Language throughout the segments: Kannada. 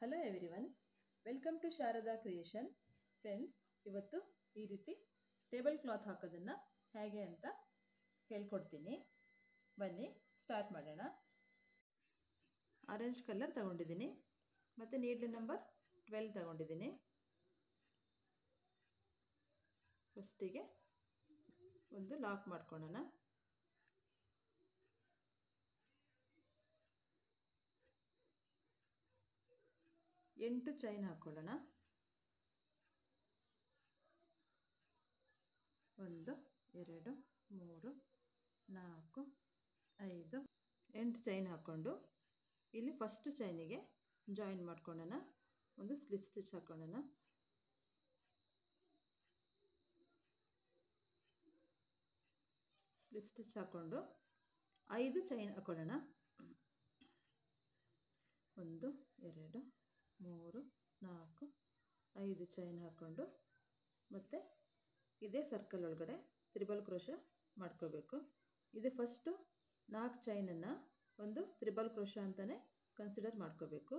hello everyone welcome to Sharada creation friends ಇವತ್ತು ಈ ರೀತಿ ಟೇಬಲ್ ಕ್ಲಾತ್ ಹಾಕೋದನ್ನು ಹೇಗೆ ಅಂತ ಹೇಳ್ಕೊಡ್ತೀನಿ ಬನ್ನಿ ಸ್ಟಾರ್ಟ್ ಮಾಡೋಣ ಆರೆಂಜ್ ಕಲರ್ ತಗೊಂಡಿದ್ದೀನಿ ಮತ್ತು ನೀಡ್ಲು ನಂಬರ್ ಟ್ವೆಲ್ ತಗೊಂಡಿದ್ದೀನಿ ಫಸ್ಟಿಗೆ ಒಂದು ಲಾಕ್ ಮಾಡ್ಕೊಳ್ಳೋಣ ಎಂಟು ಚೈನ್ ಹಾಕ್ಕೊಳ್ಳೋಣ ಒಂದು ಎರಡು ಮೂರು ನಾಲ್ಕು ಐದು ಎಂಟು ಚೈನ್ ಹಾಕ್ಕೊಂಡು ಇಲ್ಲಿ ಫಸ್ಟ್ ಚೈನಿಗೆ ಜಾಯಿನ್ ಮಾಡ್ಕೊಳ್ಳೋಣ ಒಂದು ಸ್ಲಿಪ್ ಸ್ಟಿಚ್ ಹಾಕ್ಕೊಳ್ಳೋಣ ಸ್ಲಿಪ್ ಸ್ಟಿಚ್ ಹಾಕ್ಕೊಂಡು ಐದು ಚೈನ್ ಹಾಕ್ಕೊಳ್ಳೋಣ ಒಂದು ಎರಡು ಮೂರು ನಾಲ್ಕು ಐದು ಚೈನ್ ಹಾಕ್ಕೊಂಡು ಮತ್ತು ಇದೇ ಸರ್ಕಲ್ ಒಳಗಡೆ ತ್ರಿಬಲ್ ಕ್ರೋಶ ಮಾಡ್ಕೋಬೇಕು ಇದು ಫಸ್ಟು ನಾಲ್ಕು ಚೈನನ್ನು ಒಂದು ತ್ರಿಬಲ್ ಕ್ರೋಶ ಅಂತಲೇ ಕನ್ಸಿಡರ್ ಮಾಡ್ಕೋಬೇಕು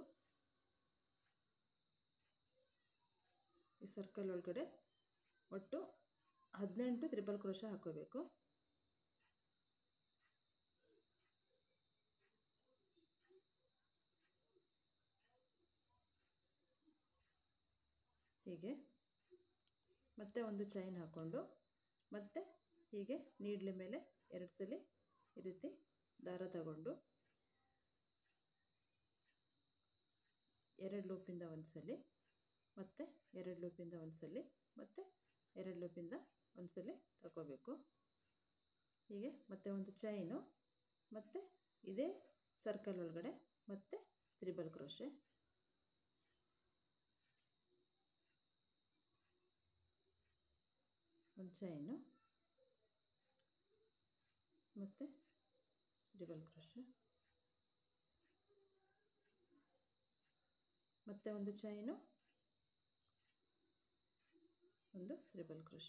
ಈ ಸರ್ಕಲ್ ಒಳಗಡೆ ಒಟ್ಟು ಹದಿನೆಂಟು ತ್ರಿಬಲ್ ಕ್ರೋಶ ಹಾಕೋಬೇಕು ಹೀಗೆ ಮತ್ತೆ ಒಂದು ಚೈನ್ ಹಾಕ್ಕೊಂಡು ಮತ್ತೆ ಹೀಗೆ ನೀಡ್ಲ ಮೇಲೆ ಎರಡು ಸಲ ಈ ರೀತಿ ದಾರ ತಗೊಂಡು ಎರಡು ಲೂಪಿಂದ ಒಂದು ಸಲ ಮತ್ತು ಎರಡು ಲೂಪಿಂದ ಒಂದು ಸಲ ಮತ್ತು ಎರಡು ಲೂಪಿಂದ ಒಂದು ಸಲ ತಗೋಬೇಕು ಹೀಗೆ ಮತ್ತೆ ಒಂದು ಚೈನು ಮತ್ತು ಇದೇ ಸರ್ಕಲ್ ಒಳಗಡೆ ಮತ್ತೆ ತ್ರಿಬಲ್ ಕ್ರೋಶೆ ಒಂದು ಚೈನು ಮತ್ತು ತ್ರಿಬಲ್ ಕ್ರೋಶ ಮತ್ತೆ ಒಂದು ಚೈನು ಒಂದು ತ್ರಿಬಲ್ ಕ್ರೋಶ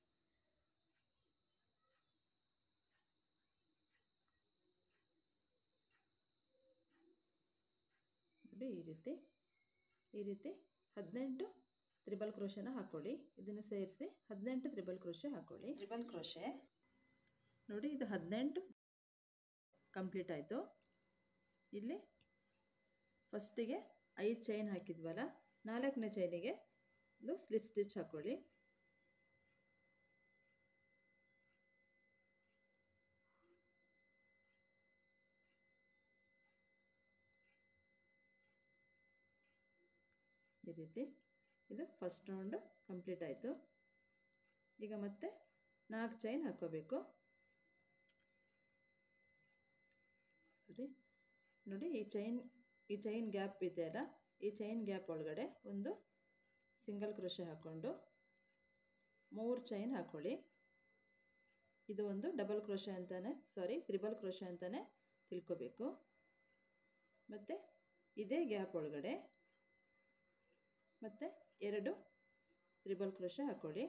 ನೋಡಿ ಈ ರೀತಿ ಈ ರೀತಿ ಹದಿನೆಂಟು ತ್ರಿಬಲ್ ಕ್ರೋಶನ ಹಾಕ್ಕೊಳ್ಳಿ ಇದನ್ನು ಸೇರಿಸಿ ಹದಿನೆಂಟು ತ್ರಿಬಲ್ ಕ್ರೋಶೆ ಹಾಕ್ಕೊಳ್ಳಿ ತ್ರಿಬಲ್ ಕ್ರೋಶೆ ನೋಡಿ ಇದು ಹದಿನೆಂಟು ಕಂಪ್ಲೀಟ್ ಆಯಿತು ಇಲ್ಲಿ ಫಸ್ಟಿಗೆ ಐದು ಚೈನ್ ಹಾಕಿದ್ವಲ್ಲ ನಾಲ್ಕನೇ ಚೈನಿಗೆ ಒಂದು ಸ್ಲಿಪ್ ಸ್ಟಿಚ್ ಹಾಕ್ಕೊಳ್ಳಿ ಈ ರೀತಿ ಇದು ಫಸ್ಟ್ ರೌಂಡು ಕಂಪ್ಲೀಟ್ ಆಯಿತು ಈಗ ಮತ್ತೆ ನಾಲ್ಕು ಚೈನ್ ಹಾಕ್ಕೋಬೇಕು ಸರಿ ನೋಡಿ ಈ ಚೈನ್ ಈ ಚೈನ್ ಗ್ಯಾಪ್ ಇದೆಯಲ್ಲ ಈ ಚೈನ್ ಗ್ಯಾಪ್ ಒಳಗಡೆ ಒಂದು ಸಿಂಗಲ್ ಕ್ರೋಶೆ ಹಾಕ್ಕೊಂಡು ಮೂರು ಚೈನ್ ಹಾಕ್ಕೊಳ್ಳಿ ಇದು ಒಂದು ಡಬಲ್ ಕ್ರೋಶೆ ಅಂತಲೇ ಸಾರಿ ತ್ರಿಬಲ್ ಕ್ರೋಶೆ ಅಂತಲೇ ತಿಳ್ಕೊಬೇಕು ಮತ್ತು ಇದೇ ಗ್ಯಾಪ್ ಒಳಗಡೆ ಮತ್ತು ಎರಡು ತ್ರಿಬಲ್ ಕ್ರೋಶ ಹಾಕ್ಕೊಳ್ಳಿ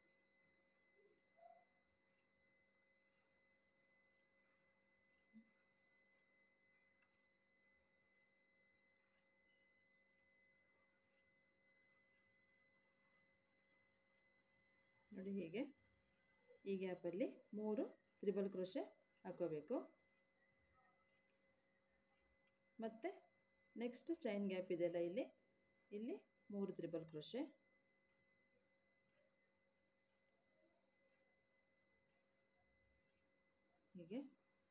ನೋಡಿ ಹೀಗೆ ಈ ಗ್ಯಾಪಲ್ಲಿ ಮೂರು ತ್ರಿಬಲ್ ಕ್ರೋಶೆ ಹಾಕೋಬೇಕು ಮತ್ತು ನೆಕ್ಸ್ಟ್ ಚೈನ್ ಗ್ಯಾಪ್ ಇದೆಯಲ್ಲ ಇಲ್ಲಿ ಇಲ್ಲಿ ಮೂರು ತ್ರಿಬಲ್ ಕ್ರೋಶೆ ಹೀಗೆ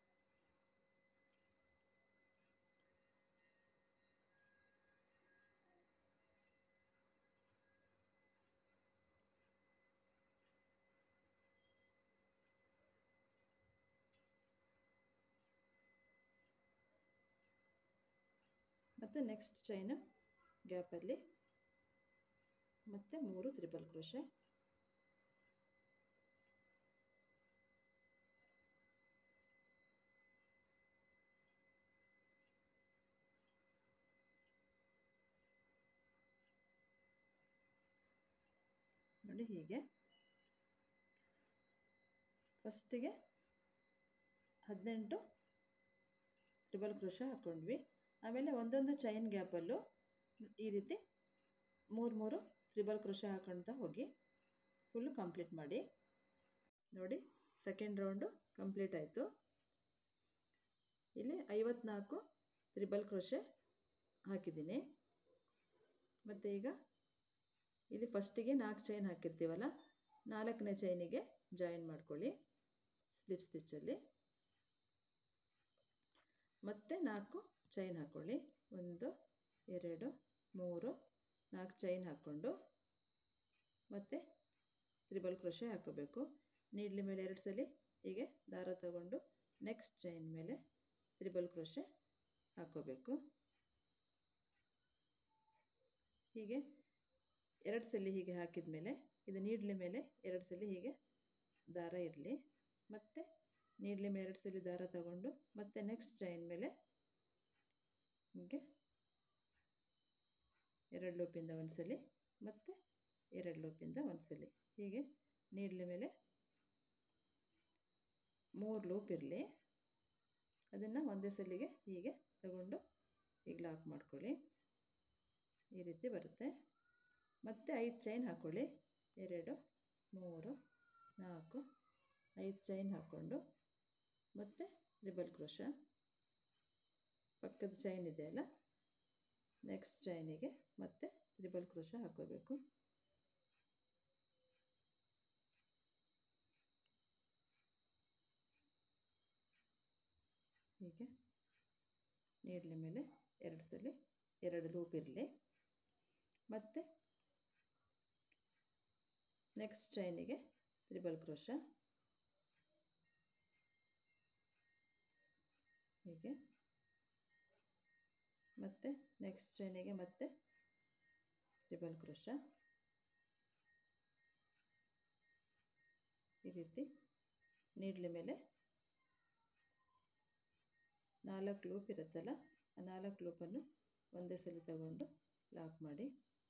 ಮತ್ತು ನೆಕ್ಸ್ಟ್ ಚೈನು ಗ್ಯಾಪಲ್ಲಿ ಮತ್ತು ಮೂರು ತ್ರಿಬಲ್ ಕ್ರೋಶೆ ನೋಡಿ ಹೀಗೆ ಫಸ್ಟಿಗೆ ಹದಿನೆಂಟು ತ್ರಿಬಲ್ ಕ್ರೋಶ ಹಾಕ್ಕೊಂಡ್ವಿ ಆಮೇಲೆ ಒಂದೊಂದು ಚೈನ್ ಗ್ಯಾಪಲ್ಲೂ ಈ ರೀತಿ ಮೂರು ಮೂರು ತ್ರಿಬಲ್ ಕ್ರೋಶೆ ಹಾಕೊಳ್ತಾ ಹೋಗಿ ಫುಲ್ಲು ಕಂಪ್ಲೀಟ್ ಮಾಡಿ ನೋಡಿ ಸೆಕೆಂಡ್ ರೌಂಡು ಕಂಪ್ಲೀಟ್ ಆಯಿತು ಇಲ್ಲಿ ಐವತ್ನಾಲ್ಕು ತ್ರಿಬಲ್ ಕ್ರೋಶೆ ಹಾಕಿದ್ದೀನಿ ಮತ್ತು ಈಗ ಇಲ್ಲಿ ಫಸ್ಟಿಗೆ ನಾಲ್ಕು ಚೈನ್ ಹಾಕಿರ್ತೀವಲ್ಲ ನಾಲ್ಕನೇ ಚೈನಿಗೆ ಜಾಯಿನ್ ಮಾಡ್ಕೊಳ್ಳಿ ಸ್ಲಿಪ್ ಸ್ಟಿಚ್ಚಲ್ಲಿ ಮತ್ತೆ ನಾಲ್ಕು ಚೈನ್ ಹಾಕ್ಕೊಳ್ಳಿ ಒಂದು ಎರಡು ಮೂರು ನಾಲ್ಕು ಚೈನ್ ಹಾಕ್ಕೊಂಡು ಮತ್ತು ತ್ರಿಬಲ್ ಕ್ರೋಶೆ ಹಾಕೋಬೇಕು ನೀಡ್ಲಿ ಮೇಲೆ ಎರಡು ಸಲ ಹೀಗೆ ದಾರ ತಗೊಂಡು ನೆಕ್ಸ್ಟ್ ಚೈನ್ ಮೇಲೆ ತ್ರಿಬಲ್ ಕ್ರೋಶೆ ಹಾಕೋಬೇಕು ಹೀಗೆ ಎರಡು ಸಲ ಹೀಗೆ ಹಾಕಿದ ಮೇಲೆ ಇದು ನೀಡ್ಲಿ ಮೇಲೆ ಎರಡು ಸಲ ಹೀಗೆ ದಾರ ಇರಲಿ ಮತ್ತು ನೀಡ್ಲಿ ಮೇಲೆ ಎರಡು ಸಲ ದಾರ ತಗೊಂಡು ಮತ್ತೆ ನೆಕ್ಸ್ಟ್ ಚೈನ್ ಮೇಲೆ ಹೀಗೆ ಎರಡು ಲೂಪಿಂದ ಒಂದು ಸಲ ಮತ್ತು ಎರಡು ಲೂಪಿಂದ ಒಂದು ಸಲ ಹೀಗೆ ನೀಡ್ಲಿ ಮೇಲೆ ಮೂರು ಲೂಪ್ ಇರಲಿ ಅದನ್ನು ಒಂದೇ ಸಲಿಗೆ ಹೀಗೆ ತಗೊಂಡು ಈಗ ಲಾಕ್ ಮಾಡ್ಕೊಳ್ಳಿ ಈ ರೀತಿ ಬರುತ್ತೆ ಮತ್ತು ಐದು ಚೈನ್ ಹಾಕ್ಕೊಳ್ಳಿ ಎರಡು ಮೂರು ನಾಲ್ಕು ಐದು ಚೈನ್ ಹಾಕ್ಕೊಂಡು ಮತ್ತು ರಿಬಲ್ ಕ್ರೋಶ ಪಕ್ಕದ ಚೈನ್ ಇದೆಯಲ್ಲ ನೆಕ್ಸ್ಟ್ ಚೈನಿಗೆ ಮತ್ತೆ ರಿಬಲ್ ಕ್ರೋಶ ಹಾಕೋಬೇಕು ಹೀಗೆ ನೀಡ್ಲಿ ಮೇಲೆ ಎರಡು ಸಲ ಎರಡು ಲೂಪ್ ಇರಲಿ ಮತ್ತು ನೆಕ್ಸ್ಟ್ ಚೈನಿಗೆ ತ್ರಿಬಲ್ ಕ್ರೋಶ ಹೀಗೆ ಮತ್ತು ನೆಕ್ಸ್ಟ್ ಚೈನಿಗೆ ಮತ್ತೆ ತ್ರಿಬಲ್ ಕ್ರೋಶ ಈ ರೀತಿ ನೀಡ್ಲಿ ಮೇಲೆ ನಾಲ್ಕು ಲೂಪ್ ಇರುತ್ತಲ್ಲ ಆ ನಾಲ್ಕು ಲೂಪನ್ನು ಒಂದೇ ಸಲ ತಗೊಂಡು ಲಾಕ್ ಮಾಡಿ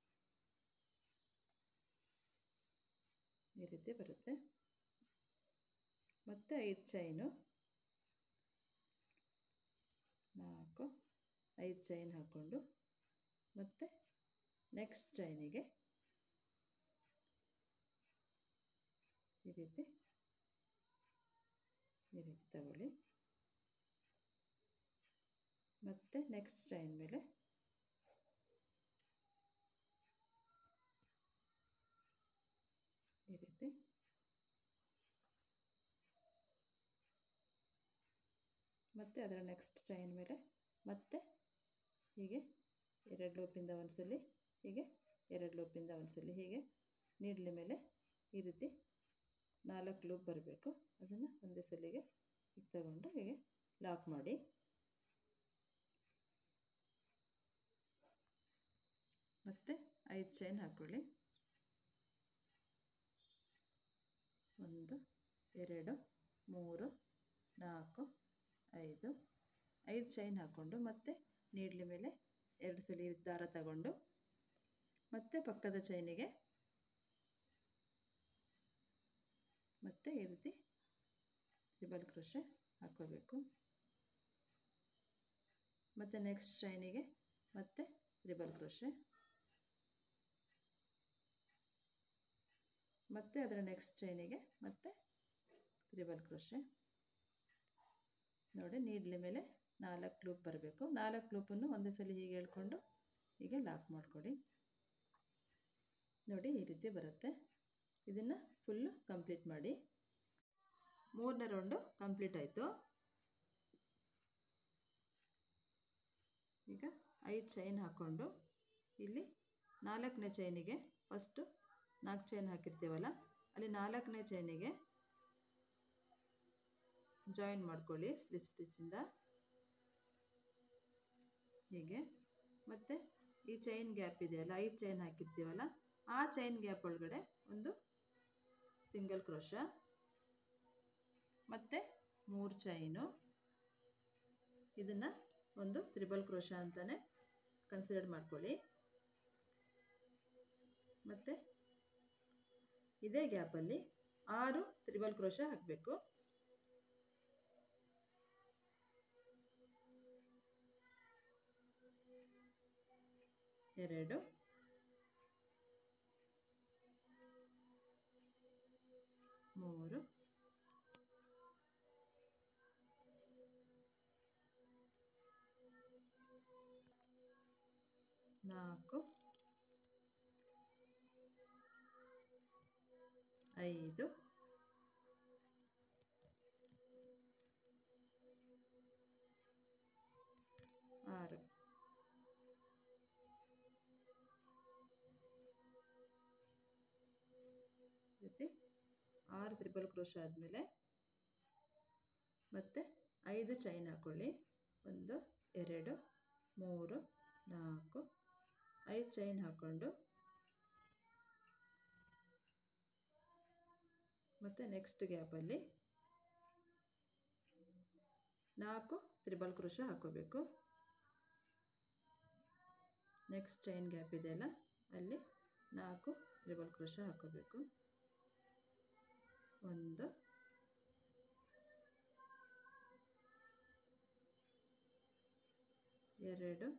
ಈ ರೀತಿ ಬರುತ್ತೆ ಮತ್ತು ಐದು ಚೈನು ನಾಲ್ಕು ಐದು ಚೈನ್ ಹಾಕ್ಕೊಂಡು ಮತ್ತು ನೆಕ್ಸ್ಟ್ ಚೈನಿಗೆ ಈ ರೀತಿ ಈ ರೀತಿ ತಗೊಳ್ಳಿ ಮತ್ತು ನೆಕ್ಸ್ಟ್ ಚೈನ್ ಮೇಲೆ ಈ ರೀತಿ ಮತ್ತು ಅದರ ನೆಕ್ಸ್ಟ್ ಚೈನ್ ಮೇಲೆ ಮತ್ತೆ ಹೀಗೆ ಎರಡು ಲೂಪಿಂದ ಒಂದು ಸಲ ಹೀಗೆ ಎರಡು ಲೂಪಿಂದ ಒಂದು ಸಲ ಹೀಗೆ ನೀಡ್ಲಿ ಮೇಲೆ ಈ ರೀತಿ ನಾಲ್ಕು ಲೂಪ್ ಬರಬೇಕು ಅದನ್ನು ಒಂದೇ ಸಲಿಗೆ ಈಗ ತಗೊಂಡು ಹೀಗೆ ಲಾಕ್ ಮಾಡಿ ಮತ್ತು ಐದು ಚೈನ್ ಹಾಕ್ಕೊಳ್ಳಿ ಒಂದು ಎರಡು ಮೂರು ನಾಲ್ಕು ಐದು ಐದು ಚೈನ್ ಹಾಕ್ಕೊಂಡು ಮತ್ತೆ ನೀಡ್ಲಿ ಮೇಲೆ ಎರಡು ಸಲ ದಾರ ತಗೊಂಡು ಮತ್ತೆ ಪಕ್ಕದ ಚೈನಿಗೆ ಮತ್ತೆ ಈ ರೀತಿ ರಿಬಲ್ ಕ್ರೋಶೆ ಹಾಕ್ಕೋಬೇಕು ಮತ್ತು ನೆಕ್ಸ್ಟ್ ಚೈನಿಗೆ ಮತ್ತೆ ರಿಬಲ್ ಕ್ರೋಶೆ ಮತ್ತು ಅದರ ನೆಕ್ಸ್ಟ್ ಚೈನಿಗೆ ಮತ್ತೆ ತ್ರಿಬಲ್ ಕ್ರೋಶೆ ನೋಡಿ ನೀಡ್ಲಿ ಮೇಲೆ ನಾಲ್ಕು ಲೂಪ್ ಬರಬೇಕು ನಾಲ್ಕು ಲೂಪನ್ನು ಒಂದೇ ಸಲ ಹೀಗೆ ಹೇಳ್ಕೊಂಡು ಹೀಗೆ ಲಾಕ್ ಮಾಡಿಕೊಡಿ ನೋಡಿ ಈ ರೀತಿ ಬರುತ್ತೆ ಇದನ್ನು ಫುಲ್ಲು ಕಂಪ್ಲೀಟ್ ಮಾಡಿ ಮೂರನೇ ರೌಂಡು ಕಂಪ್ಲೀಟ್ ಆಯಿತು ಈಗ ಐದು ಚೈನ್ ಹಾಕ್ಕೊಂಡು ಇಲ್ಲಿ ನಾಲ್ಕನೇ ಚೈನಿಗೆ ಫಸ್ಟು ನಾಲ್ಕು ಚೈನ್ ಹಾಕಿರ್ತೀವಲ್ಲ ಅಲ್ಲಿ ನಾಲ್ಕನೇ ಚೈನಿಗೆ ಜಾಯಿನ್ ಮಾಡ್ಕೊಳ್ಳಿ ಸ್ಲಿಪ್ ಸ್ಟಿಚ್ಚಿಂದ ಹೀಗೆ ಮತ್ತು ಈ ಚೈನ್ ಗ್ಯಾಪ್ ಇದೆಯಲ್ಲ ಐದು ಚೈನ್ ಹಾಕಿರ್ತೀವಲ್ಲ ಆ ಚೈನ್ ಗ್ಯಾಪ್ ಒಳಗಡೆ ಒಂದು ಸಿಂಗಲ್ ಕ್ರೋಶ ಮತ್ತು ಮೂರು ಚೈನು ಇದನ್ನು ಒಂದು ತ್ರಿಬಲ್ ಕ್ರೋಶ ಅಂತಲೇ ಕನ್ಸಿಡರ್ ಮಾಡ್ಕೊಳ್ಳಿ ಮತ್ತು ಇದೇ ಗ್ಯಾಪಲ್ಲಿ ಆರು ತ್ರಿಬಲ್ ಕ್ರೋಶ ಹಾಕಬೇಕು ಎರಡು ಮೂರು ನಾಲ್ಕು ಐದು ಆರು ಜೊತೆ ಆರು ತ್ರಿಬಲ್ ಕ್ರೋಶ ಆದಮೇಲೆ ಮತ್ತೆ ಐದು ಚೈನ್ ಹಾಕ್ಕೊಳ್ಳಿ ಒಂದು ಎರಡು ಮೂರು ನಾಲ್ಕು ಐದು ಚೈನ್ ಹಾಕ್ಕೊಂಡು ಮತ್ತು ನೆಕ್ಸ್ಟ್ ಗ್ಯಾಪಲ್ಲಿ ನಾಲ್ಕು ತ್ರಿಬಲ್ ಕ್ರೋಶ ಹಾಕೋಬೇಕು ನೆಕ್ಸ್ಟ್ ಚೈನ್ ಗ್ಯಾಪ್ ಇದೆಯಲ್ಲ ಅಲ್ಲಿ ನಾಲ್ಕು ತ್ರಿಬಲ್ ಕ್ರೋಶ ಹಾಕೋಬೇಕು ಒಂದು ಎರಡು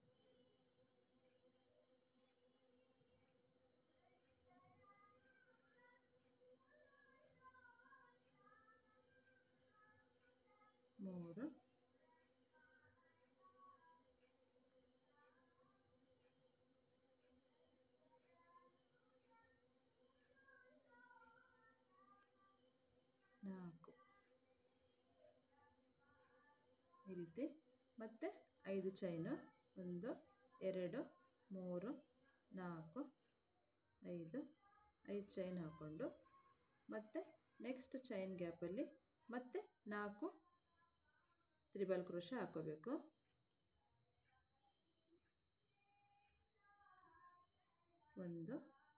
ಮೂರು ನಾಲ್ಕು ಈ ರೀತಿ ಮತ್ತೆ ಐದು ಚೈನು ಒಂದು ಎರಡು ಮೂರು ನಾಲ್ಕು ಐದು ಐದು ಚೈನ್ ಹಾಕ್ಕೊಂಡು ಮತ್ತೆ ನೆಕ್ಸ್ಟ್ ಚೈನ್ ಗ್ಯಾಪಲ್ಲಿ ಮತ್ತೆ ನಾಲ್ಕು ತ್ರಿಬಲ್ ಕ್ರೋಶ ಹಾಕೋಬೇಕು ಒಂದು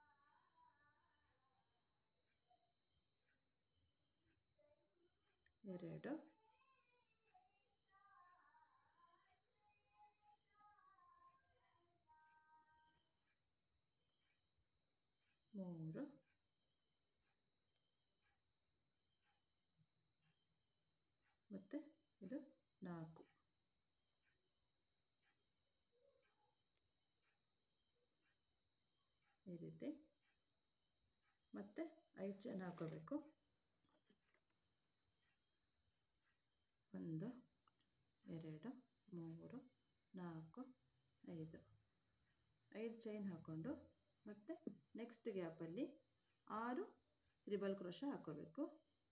ಎರಡು ಮೂರು ಮತ್ತು ಇದು ನಾಲ್ಕು ಈ ರೀತಿ ಮತ್ತೆ ಐದು ಜನ ಹಾಕೋಬೇಕು ಒಂದು ಎರಡು ಮೂರು ನಾಲ್ಕು ಐದು ಐದು ಚೈನ್ ಹಾಕ್ಕೊಂಡು ಮತ್ತು ನೆಕ್ಸ್ಟ್ ಗ್ಯಾಪಲ್ಲಿ ಆರು ತ್ರಿಬಲ್ ಕ್ರೋಶ ಹಾಕೋಬೇಕು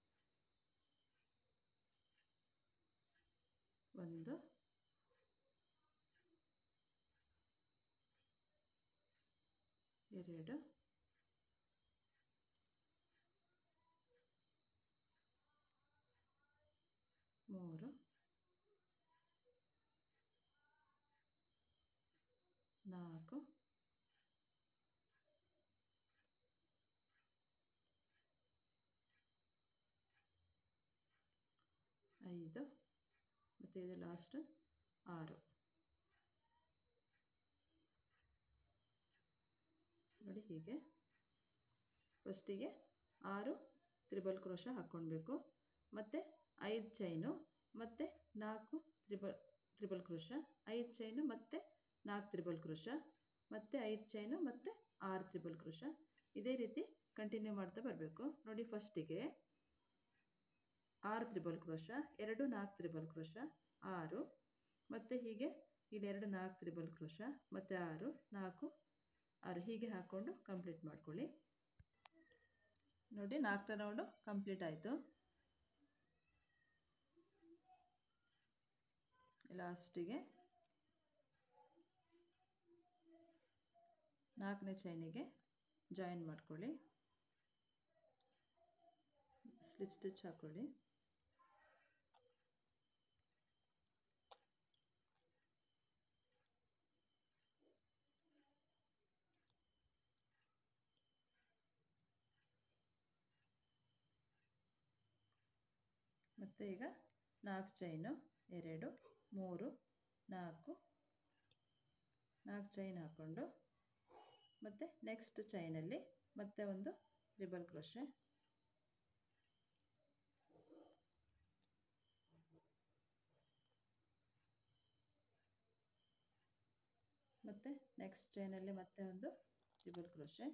ಒಂದು ಎರಡು ಮೂರು ನಾಲ್ಕು ಐದು ಮತ್ತು ಇದು ಲಾಸ್ಟ್ ಆರು ನೋಡಿ ಹೀಗೆ ಫಸ್ಟಿಗೆ ಆರು ತ್ರಿಬಲ್ ಕ್ರೋಶ ಹಾಕ್ಕೊಳ್ಬೇಕು ಮತ್ತು ಐದು ಚೈನು ಮತ್ತು ನಾಲ್ಕು ತ್ರಿಬಲ್ ತ್ರಿಬಲ್ ಕ್ರೋಶ ಐದು ಚೈನು ಮತ್ತು ನಾಲ್ಕು ತ್ರಿಬಲ್ ಕ್ರೋಶ ಮತ್ತು ಐದು ಚೈನು ಮತ್ತು ಆರು ತ್ರಿಬಲ್ ಕ್ರೋಶ ಇದೇ ರೀತಿ ಕಂಟಿನ್ಯೂ ಮಾಡ್ತಾ ಬರಬೇಕು ನೋಡಿ ಫಸ್ಟಿಗೆ ಆರು ತ್ರಿಬಲ್ ಕ್ರೋಶ ಎರಡು ನಾಲ್ಕು ತ್ರಿಬಲ್ ಕ್ರೋಶ ಆರು ಮತ್ತು ಹೀಗೆ ಇಲ್ಲೆರಡು ನಾಲ್ಕು ತ್ರಿಬಲ್ ಕ್ರೋಶ ಮತ್ತು ಆರು ನಾಲ್ಕು ಆರು ಹೀಗೆ ಹಾಕ್ಕೊಂಡು ಕಂಪ್ಲೀಟ್ ಮಾಡ್ಕೊಳ್ಳಿ ನೋಡಿ ನಾಲ್ಕರ ರೌಂಡು ಕಂಪ್ಲೀಟ್ ಆಯಿತು ಲಾಸ್ಟಿಗೆ ನಾಲ್ಕನೇ ಚೈನಿಗೆ ಜಾಯಿನ್ ಮಾಡ್ಕೊಳ್ಳಿ ಸ್ಲಿಪ್ ಸ್ಟಿಚ್ ಹಾಕ್ಕೊಳ್ಳಿ ಮತ್ತು ಈಗ ನಾಲ್ಕು ಚೈನು ಎರಡು ಮೂರು ನಾಲ್ಕು ನಾಲ್ಕು ಚೈನ್ ಹಾಕ್ಕೊಂಡು ಮತ್ತು ನೆಕ್ಸ್ಟ್ ಚೈನಲ್ಲಿ ಮತ್ತೆ ಒಂದು ರಿಬಲ್ ಕ್ರೋಶೆ ಮತ್ತು ಮತ್ತು ನೆಕ್ಸ್ಟ್ ಚೈನಲ್ಲಿ ಮತ್ತೆ ಒಂದು ಟ್ರಿಬಲ್ ಕ್ರೋಶೆ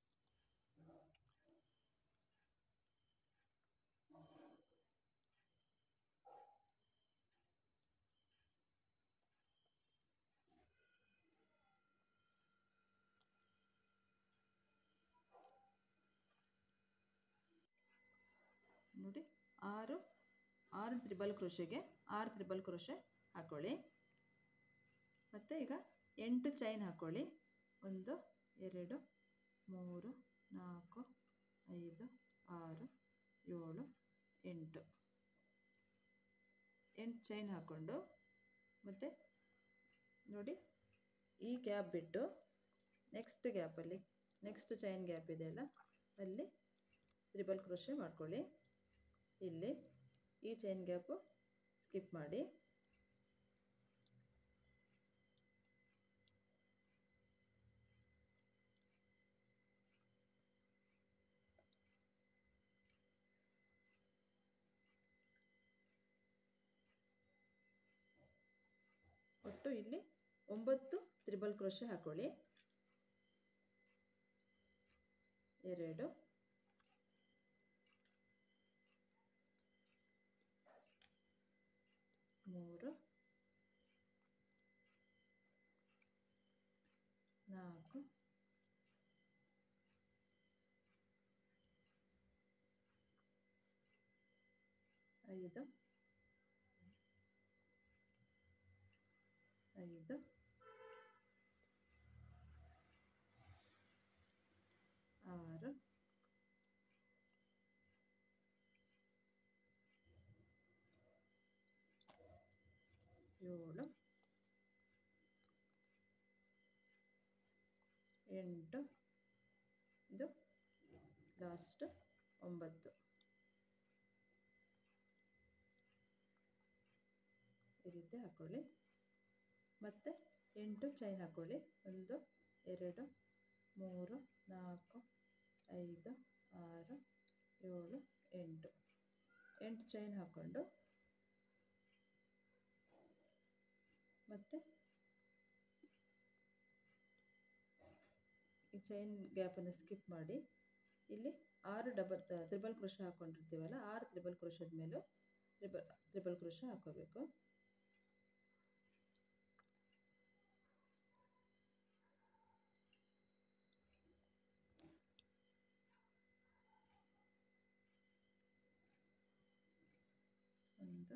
ನೋಡಿ ಆರು ಆರು ತ್ರಿಬಲ್ ಕ್ರೋಶೆಗೆ ಆರು ತ್ರಿಬಲ್ ಕ್ರೋಶೆ ಹಾಕ್ಕೊಳ್ಳಿ ಮತ್ತು ಈಗ ಎಂಟು ಚೈನ್ ಹಾಕ್ಕೊಳ್ಳಿ ಒಂದು ಎರಡು ಮೂರು ನಾಲ್ಕು ಐದು ಆರು ಏಳು ಎಂಟು ಎಂಟು ಚೈನ್ ಹಾಕ್ಕೊಂಡು ಮತ್ತು ನೋಡಿ ಈ ಗ್ಯಾಪ್ ಬಿಟ್ಟು ನೆಕ್ಸ್ಟ್ ಗ್ಯಾಪಲ್ಲಿ ನೆಕ್ಸ್ಟ್ ಚೈನ್ ಗ್ಯಾಪ್ ಇದೆಯಲ್ಲ ಅಲ್ಲಿ ತ್ರಿಬಲ್ ಕ್ರೋಶೆ ಮಾಡ್ಕೊಳ್ಳಿ ಇಲ್ಲಿ ಈ ಚೈನ್ ಗ್ಯಾಪು ಸ್ಕಿಪ್ ಮಾಡಿ ಒಟ್ಟು ಇಲ್ಲಿ ಒಂಬತ್ತು ತ್ರಿಬಲ್ ಕ್ರೋಶೆ ಹಾಕೊಳ್ಳಿ ಎರಡು ಮೂರು ನಾಲ್ಕು ಐದು ಐದು ಆರು ಏಳು ಎಂಟು ಇದು ಲಾಸ್ಟ್ ಒಂಬತ್ತು ಈ ರೀತಿ ಹಾಕ್ಕೊಳ್ಳಿ ಮತ್ತು ಎಂಟು ಚೈನ್ ಹಾಕ್ಕೊಳ್ಳಿ ಒಂದು ಎರಡು ಮೂರು ನಾಲ್ಕು ಐದು ಆರು ಏಳು ಎಂಟು ಎಂಟು ಚೈನ್ ಹಾಕ್ಕೊಂಡು ಮತ್ತು ಈ ಚೈನ್ ಗ್ಯಾಪನ್ನು ಸ್ಕಿಪ್ ಮಾಡಿ ಇಲ್ಲಿ ಆರು ಡಬಲ್ ತ್ರಿಬಲ್ ಕ್ರೋಶ ಹಾಕ್ಕೊಂಡಿರ್ತೀವಲ್ಲ ಆರು ತ್ರಿಬಲ್ ಕ್ರೋಶದ ಮೇಲೂ ತ್ರಿಬಲ್ ತ್ರಿಬಲ್ ಕ್ರೋಶ ಹಾಕೋಬೇಕು ಒಂದು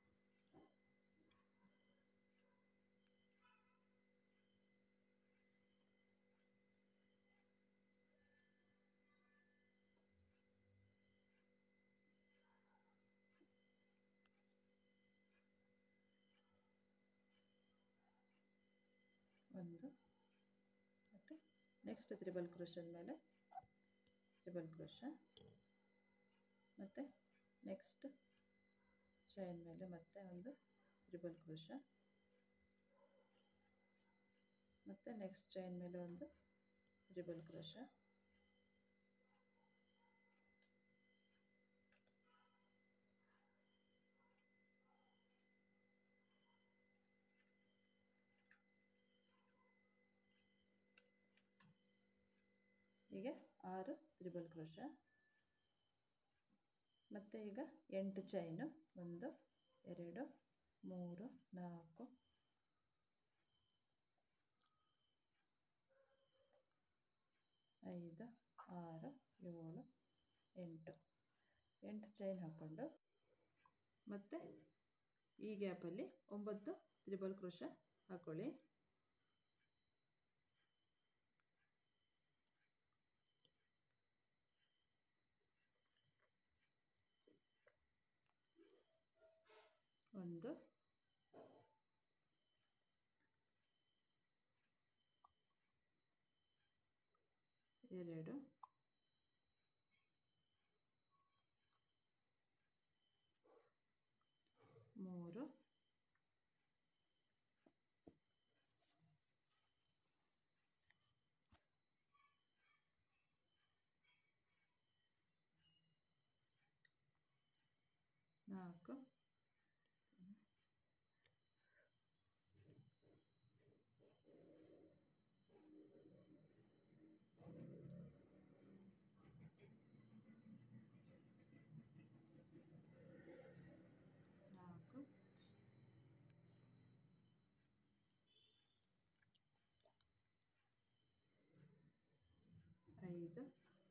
ಒಂದು ಮತ್ತು ನೆಕ್ಸ್ಟ್ ತ್ರಿಬಲ್ ಕ್ರೋಶದ ಮೇಲೆ ತ್ರಿಬಲ್ ಕ್ರೋಶ ಮತ್ತು ನೆಕ್ಸ್ಟ್ ಚೈನ್ ಮೇಲೆ ಮತ್ತೆ ಒಂದು ತ್ರಿಬಲ್ ಕ್ರೋಶ ಮತ್ತು ನೆಕ್ಸ್ಟ್ ಚೈನ್ ಮೇಲೆ ಒಂದು ತ್ರಿಬಲ್ ಕ್ರೋಶ ಹೀಗೆ ಆರು ತ್ರಿಬಲ್ ಕ್ರೋಶ ಮತ್ತು ಈಗ ಎಂಟು ಚೈನು ಒಂದು ಎರಡು ಮೂರು ನಾಲ್ಕು ಐದು ಆರು ಏಳು ಎಂಟು ಎಂಟು ಚೈನ್ ಹಾಕ್ಕೊಂಡು ಮತ್ತು ಈ ಗ್ಯಾಪಲ್ಲಿ ಒಂಬತ್ತು ತ್ರಿಬಲ್ ಕ್ರೋಶ ಹಾಕ್ಕೊಳ್ಳಿ ಒಂದು ಎರಡು ಮೂರು ನಾಲ್ಕು ಐದು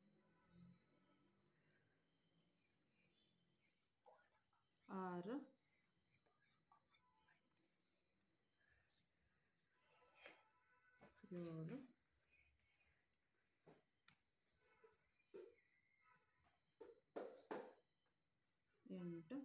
ಆರು ಏಳು ಎಂಟು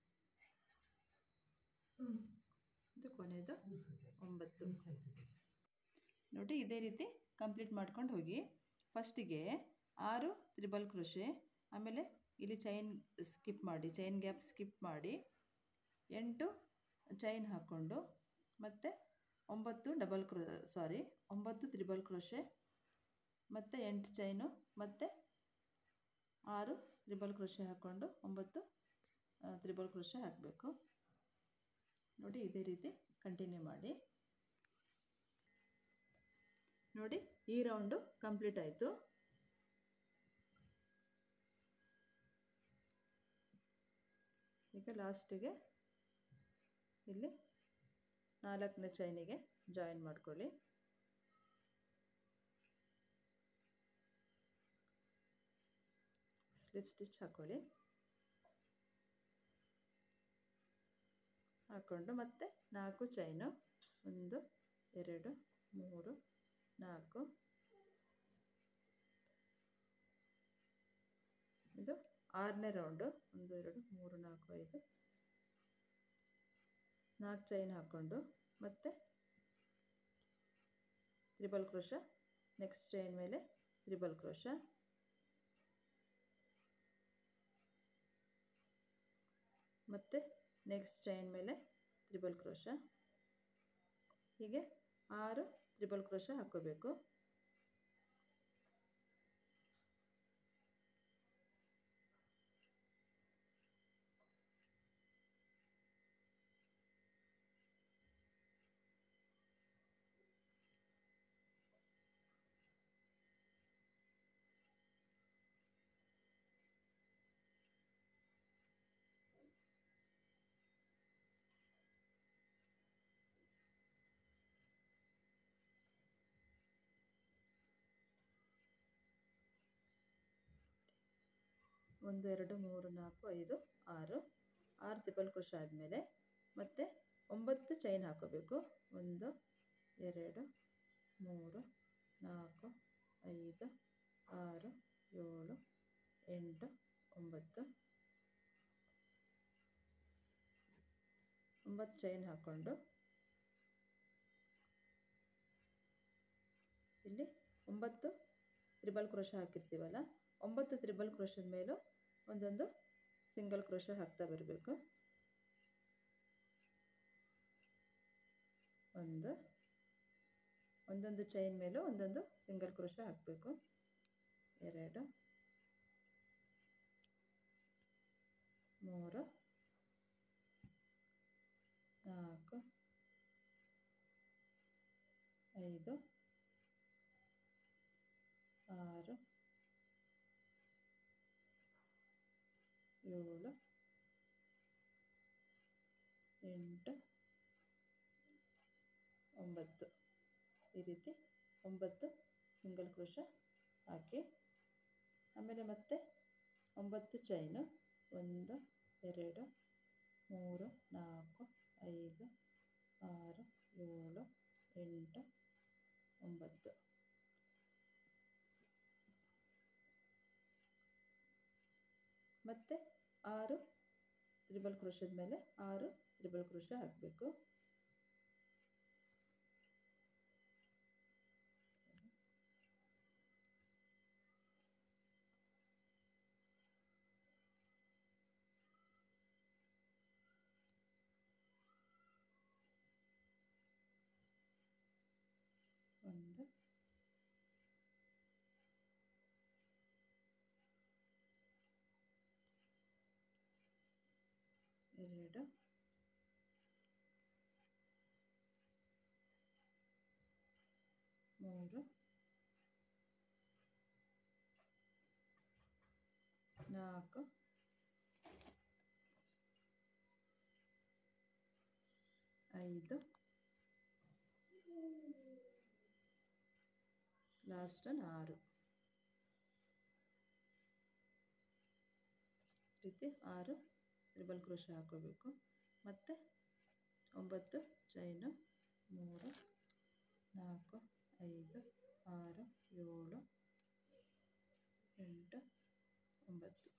ಇದು ಕೊನೆಯದು ಒಂಬತ್ತು ನೋಡಿ ಇದೇ ರೀತಿ ಕಂಪ್ಲೀಟ್ ಮಾಡ್ಕೊಂಡು ಹೋಗಿ ಫಸ್ಟಿಗೆ ಆರು ತ್ರಿಬಲ್ ಕ್ರೋಶೆ ಆಮೇಲೆ ಇಲ್ಲಿ ಚೈನ್ ಸ್ಕಿಪ್ ಮಾಡಿ ಚೈನ್ ಗ್ಯಾಪ್ ಸ್ಕಿಪ್ ಮಾಡಿ ಎಂಟು ಚೈನ್ ಹಾಕ್ಕೊಂಡು ಮತ್ತು ಒಂಬತ್ತು ಡಬಲ್ ಕ್ರೋ ಸಾರಿ ಒಂಬತ್ತು ತ್ರಿಬಲ್ ಕ್ರೋಶೆ ಮತ್ತು ಎಂಟು ಚೈನು ಮತ್ತು ಆರು ತ್ರಿಬಲ್ ಕ್ರೋಶೆ ಹಾಕ್ಕೊಂಡು ಒಂಬತ್ತು ತ್ರಿಬಲ್ ಕ್ರೋಶೆ ಹಾಕಬೇಕು ನೋಡಿ ಇದೇ ರೀತಿ ಕಂಟಿನ್ಯೂ ಮಾಡಿ ನೋಡಿ ಈ ರೌಂಡು ಕಂಪ್ಲೀಟ್ ಆಯಿತು ಈಗ ಲಾಸ್ಟಿಗೆ ಇಲ್ಲಿ ನಾಲ್ಕನೇ ಚೈನಿಗೆ ಜಾಯಿನ್ ಮಾಡ್ಕೊಳ್ಳಿ ಸ್ಲಿಪ್ ಸ್ಟಿಚ್ ಹಾಕ್ಕೊಳ್ಳಿ ಹಾಕ್ಕೊಂಡು ಮತ್ತೆ ನಾಲ್ಕು ಚೈನು ಒಂದು ಎರಡು ಮೂರು ನಾಲ್ಕು ಇದು ಆರನೇ ರೌಂಡು ಒಂದು ಎರಡು ಮೂರು ನಾಲ್ಕು ಐದು ನಾಲ್ಕು ಚೈನ್ ಹಾಕ್ಕೊಂಡು ಮತ್ತೆ ತ್ರಿಬಲ್ ಕ್ರೋಶ ನೆಕ್ಸ್ಟ್ ಚೈನ್ ಮೇಲೆ ತ್ರಿಬಲ್ ಕ್ರೋಶ ಮತ್ತು ನೆಕ್ಸ್ಟ್ ಚೈನ್ ಮೇಲೆ ತ್ರಿಬಲ್ ಕ್ರೋಶ ಹೀಗೆ ಆರು ತ್ರಿಬಲ್ ಕ್ರೋಶ ಹಾಕ್ಕೋಬೇಕು ಒಂದು ಎರಡು ಮೂರು ನಾಲ್ಕು ಐದು ಆರು ಆರು ತ್ರಿಬಲ್ ಕ್ರೋಶ ಆದಮೇಲೆ ಮತ್ತೆ ಒಂಬತ್ತು ಚೈನ್ ಹಾಕೋಬೇಕು ಒಂದು ಎರಡು ಮೂರು ನಾಲ್ಕು ಐದು ಆರು ಏಳು ಎಂಟು ಒಂಬತ್ತು ಒಂಬತ್ತು ಚೈನ್ ಹಾಕ್ಕೊಂಡು ಇಲ್ಲಿ ಒಂಬತ್ತು ತ್ರಿಬಲ್ ಕ್ರೋಶ ಹಾಕಿರ್ತೀವಲ್ಲ ಒಂಬತ್ತು ತ್ರಿಬಲ್ ಕ್ರೋಶದ ಮೇಲೂ ಒಂದೊಂದು ಸಿಂಗಲ್ ಕ್ರೋಶ ಹಾಕ್ತಾ ಬರಬೇಕು ಒಂದು ಒಂದೊಂದು ಚೈನ್ ಮೇಲೂ ಒಂದೊಂದು ಸಿಂಗಲ್ ಕ್ರೋಶ ಹಾಕಬೇಕು ಎರಡು ಮೂರು ನಾಲ್ಕು ಐದು ಆರು ಏಳು ಎಂಟು ಒಂಬತ್ತು ಈ ರೀತಿ ಒಂಬತ್ತು ಸಿಂಗಲ್ ಕ್ರೋಶ ಹಾಕಿ ಆಮೇಲೆ ಮತ್ತೆ ಒಂಬತ್ತು ಚೈನು ಒಂದು ಎರಡು ಮೂರು ನಾಲ್ಕು ಐದು ಆರು ಏಳು ಎಂಟು ಒಂಬತ್ತು ಮತ್ತು ಆರು ತ್ರಿಬಲ್ ಕ್ರೋಶದ ಮೇಲೆ ಆರು ತ್ರಿಬಲ್ ಕ್ರೋಶ ಹಾಕಬೇಕು ಒಂದು ಎರಡು ಮೂರು ನಾಲ್ಕು ಐದು ಲಾಸ್ಟ್ ಆರು ರೀತಿ ಆರು ತ್ರಿಬಲ್ ಕ್ರೋಶ ಹಾಕೋಬೇಕು ಮತ್ತು ಒಂಬತ್ತು ಚೈನು ಮೂರು ನಾಲ್ಕು ಐದು ಆರು ಏಳು ಎಂಟು ಒಂಬತ್ತು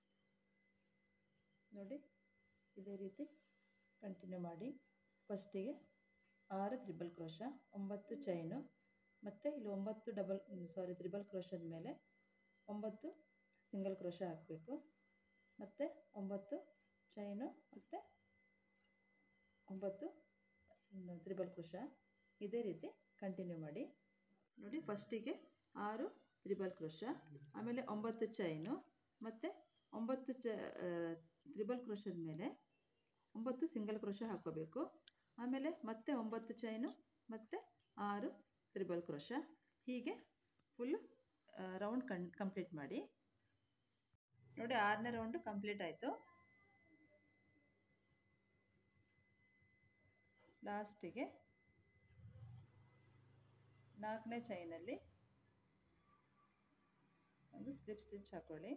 ನೋಡಿ ಇದೇ ರೀತಿ ಕಂಟಿನ್ಯೂ ಮಾಡಿ ಫಸ್ಟಿಗೆ ಆರು ತ್ರಿಬಲ್ ಕ್ರೋಶ ಒಂಬತ್ತು ಚೈನು ಮತ್ತು ಇಲ್ಲಿ ಒಂಬತ್ತು ಡಬಲ್ ಸಾರಿ ತ್ರಿಬಲ್ ಕ್ರೋಶದ ಮೇಲೆ ಒಂಬತ್ತು ಸಿಂಗಲ್ ಕ್ರೋಶ ಹಾಕಬೇಕು ಮತ್ತು ಒಂಬತ್ತು ಚೈನು ಮತ್ತು ಒಂಬತ್ತು ತ್ರಿಬಲ್ ಕ್ರೋಶ ಇದೇ ರೀತಿ ಕಂಟಿನ್ಯೂ ಮಾಡಿ ನೋಡಿ ಫಸ್ಟಿಗೆ ಆರು ತ್ರಿಬಲ್ ಕ್ರೋಶ ಆಮೇಲೆ ಒಂಬತ್ತು ಚೈನು ಮತ್ತು ಒಂಬತ್ತು ಚ ತ್ರಿಬಲ್ ಕ್ರೋಶದ ಮೇಲೆ ಒಂಬತ್ತು ಸಿಂಗಲ್ ಕ್ರೋಶ ಹಾಕೋಬೇಕು ಆಮೇಲೆ ಮತ್ತೆ ಒಂಬತ್ತು ಚೈನು ಮತ್ತು ಆರು ತ್ರಿಬಲ್ ಕ್ರೋಶ ಹೀಗೆ ಫುಲ್ ರೌಂಡ್ ಕನ್ ಕಂಪ್ಲೀಟ್ ಮಾಡಿ ನೋಡಿ ಆರನೇ ರೌಂಡು ಕಂಪ್ಲೀಟ್ ಆಯಿತು ಲಾಸ್ಟಿಗೆ ನಾಲ್ಕನೇ ಚೈನಲ್ಲಿ ಒಂದು ಸ್ಲಿಪ್ ಸ್ಟಿಚ್ ಹಾಕೊಳ್ಳಿ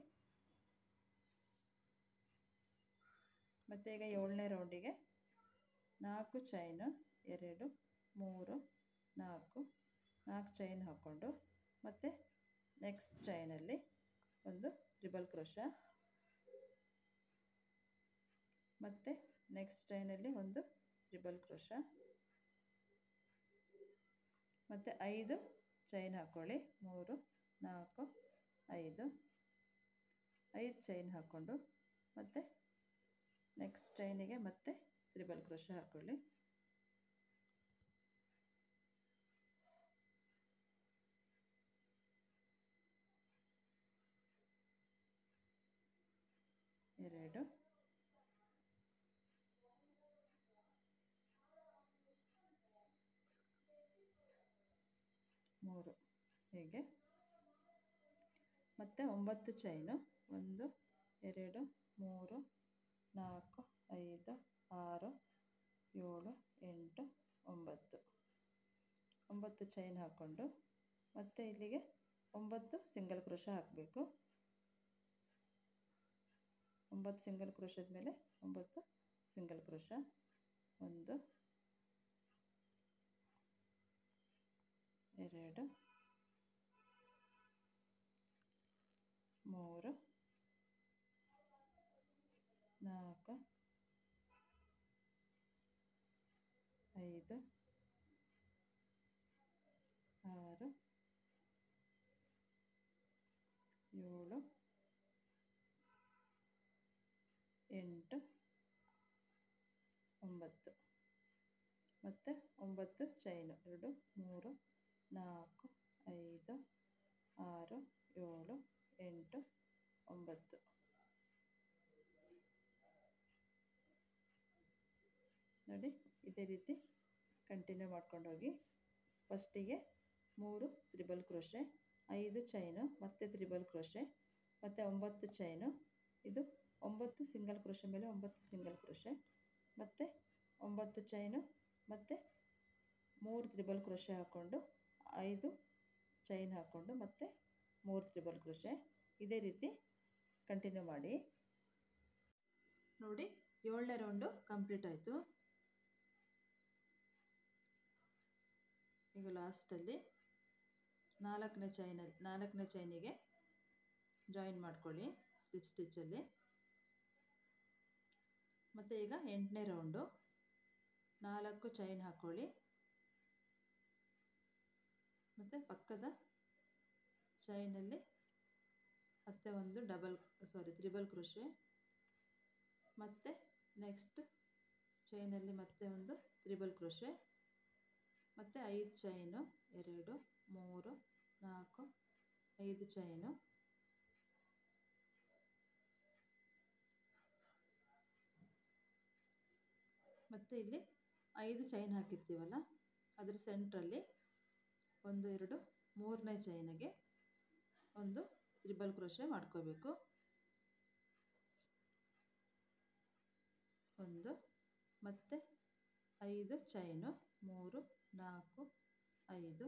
ಮತ್ತು ಈಗ ಏಳನೇ ರೌಂಡಿಗೆ ನಾಲ್ಕು ಚೈನು ಎರಡು ಮೂರು ನಾಲ್ಕು ನಾಲ್ಕು ಚೈನ್ ಹಾಕ್ಕೊಂಡು ಮತ್ತು ನೆಕ್ಸ್ಟ್ ಚೈನಲ್ಲಿ ಒಂದು ತ್ರಿಬಲ್ ಕ್ರೋಶ ಮತ್ತು ನೆಕ್ಸ್ಟ್ ಚೈನಲ್ಲಿ ಒಂದು ತ್ರಿಬಲ್ ಕ್ರೋಶ ಮತ್ತು ಐದು ಚೈನ್ ಹಾಕ್ಕೊಳ್ಳಿ ಮೂರು ನಾಲ್ಕು ಐದು ಐದು ಚೈನ್ ಹಾಕ್ಕೊಂಡು ಮತ್ತು ನೆಕ್ಸ್ಟ್ ಚೈನಿಗೆ ಮತ್ತೆ ತ್ರಿಬಲ್ ಕ್ರೋಶ ಹಾಕ್ಕೊಳ್ಳಿ ಎರಡು ಮೂರು ಹೀಗೆ ಮತ್ತು ಒಂಬತ್ತು ಚೈನು ಒಂದು ಎರಡು ಮೂರು ನಾಲ್ಕು ಐದು ಆರು ಏಳು ಎಂಟು ಒಂಬತ್ತು ಒಂಬತ್ತು ಚೈನ್ ಹಾಕ್ಕೊಂಡು ಮತ್ತೆ ಇಲ್ಲಿಗೆ ಒಂಬತ್ತು ಸಿಂಗಲ್ ಕ್ರೋಶ ಹಾಕಬೇಕು ಒಂಬತ್ತು ಸಿಂಗಲ್ ಕ್ರೋಶದ ಮೇಲೆ ಒಂಬತ್ತು ಸಿಂಗಲ್ ಕ್ರೋಶ ಒಂದು ಎರಡು ಮೂರು ನಾಲ್ಕು ಐದು ಆರು ಏಳು ಎಂಟು ಒಂಬತ್ತು ಮತ್ತು ಒಂಬತ್ತು ಚೈನು ಎರಡು ಮೂರು ನಾಲ್ಕು ಐದು ಆರು ಏಳು ಎಂಟು ಒಂಬತ್ತು ನೋಡಿ ಇದೇ ರೀತಿ ಕಂಟಿನ್ಯೂ ಮಾಡ್ಕೊಂಡು ಹೋಗಿ ಫಸ್ಟಿಗೆ ಮೂರು ತ್ರಿಬಲ್ ಕ್ರೋಶೆ ಐದು ಚೈನು ಮತ್ತು ತ್ರಿಬಲ್ ಕ್ರೋಶೆ ಮತ್ತು ಒಂಬತ್ತು ಚೈನು ಇದು ಒಂಬತ್ತು ಸಿಂಗಲ್ ಕ್ರೋಶೆ ಮೇಲೆ ಒಂಬತ್ತು ಸಿಂಗಲ್ ಕ್ರೋಶೆ ಮತ್ತು ಒಂಬತ್ತು ಚೈನು ಮತ್ತು ಮೂರು ತ್ರಿಬಲ್ ಕ್ರೋಶೆ ಹಾಕ್ಕೊಂಡು ಐದು ಚೈನ್ ಹಾಕ್ಕೊಂಡು ಮತ್ತು ಮೂರು ತ್ರಿಬಲ್ ಕ್ರೋಶೆ ಇದೇ ರೀತಿ ಕಂಟಿನ್ಯೂ ಮಾಡಿ ನೋಡಿ ಏಳನೇ ರೌಂಡು ಕಂಪ್ಲೀಟ್ ಆಯಿತು ಈಗ ಲಾಸ್ಟಲ್ಲಿ ನಾಲ್ಕನೇ ಚೈನಲ್ಲಿ ನಾಲ್ಕನೇ ಚೈನಿಗೆ ಜಾಯಿನ್ ಮಾಡ್ಕೊಳ್ಳಿ ಸ್ಲಿಪ್ ಸ್ಟಿಚ್ಚಲ್ಲಿ ಮತ್ತು ಈಗ ಎಂಟನೇ ರೌಂಡು ನಾಲ್ಕು ಚೈನ್ ಹಾಕ್ಕೊಳ್ಳಿ ಮತ್ತು ಪಕ್ಕದ ಚೈನಲ್ಲಿ ಮತ್ತೆ ಒಂದು ಡಬಲ್ ಸಾರಿ ತ್ರಿಬಲ್ ಕ್ರೋಶೆ ಮತ್ತು ನೆಕ್ಸ್ಟ್ ಚೈನಲ್ಲಿ ಮತ್ತೆ ಒಂದು ತ್ರಿಬಲ್ ಕ್ರೋಶೆ ಮತ್ತು ಐದು ಚೈನು ಎರಡು ಮೂರು ನಾಲ್ಕು ಐದು ಚೈನು ಮತ್ತು ಇಲ್ಲಿ ಐದು ಚೈನ್ ಹಾಕಿರ್ತೀವಲ್ಲ ಅದ್ರ ಸೆಂಟ್ರಲ್ಲಿ ಒಂದು ಎರಡು ಮೂರನೇ ಚೈನಿಗೆ ಒಂದು ತ್ರಿಬಲ್ ಕ್ರೋಶೆ ಮಾಡ್ಕೋಬೇಕು ಒಂದು ಮತ್ತು ಐದು ಚೈನು ಮೂರು ನಾಲ್ಕು ಐದು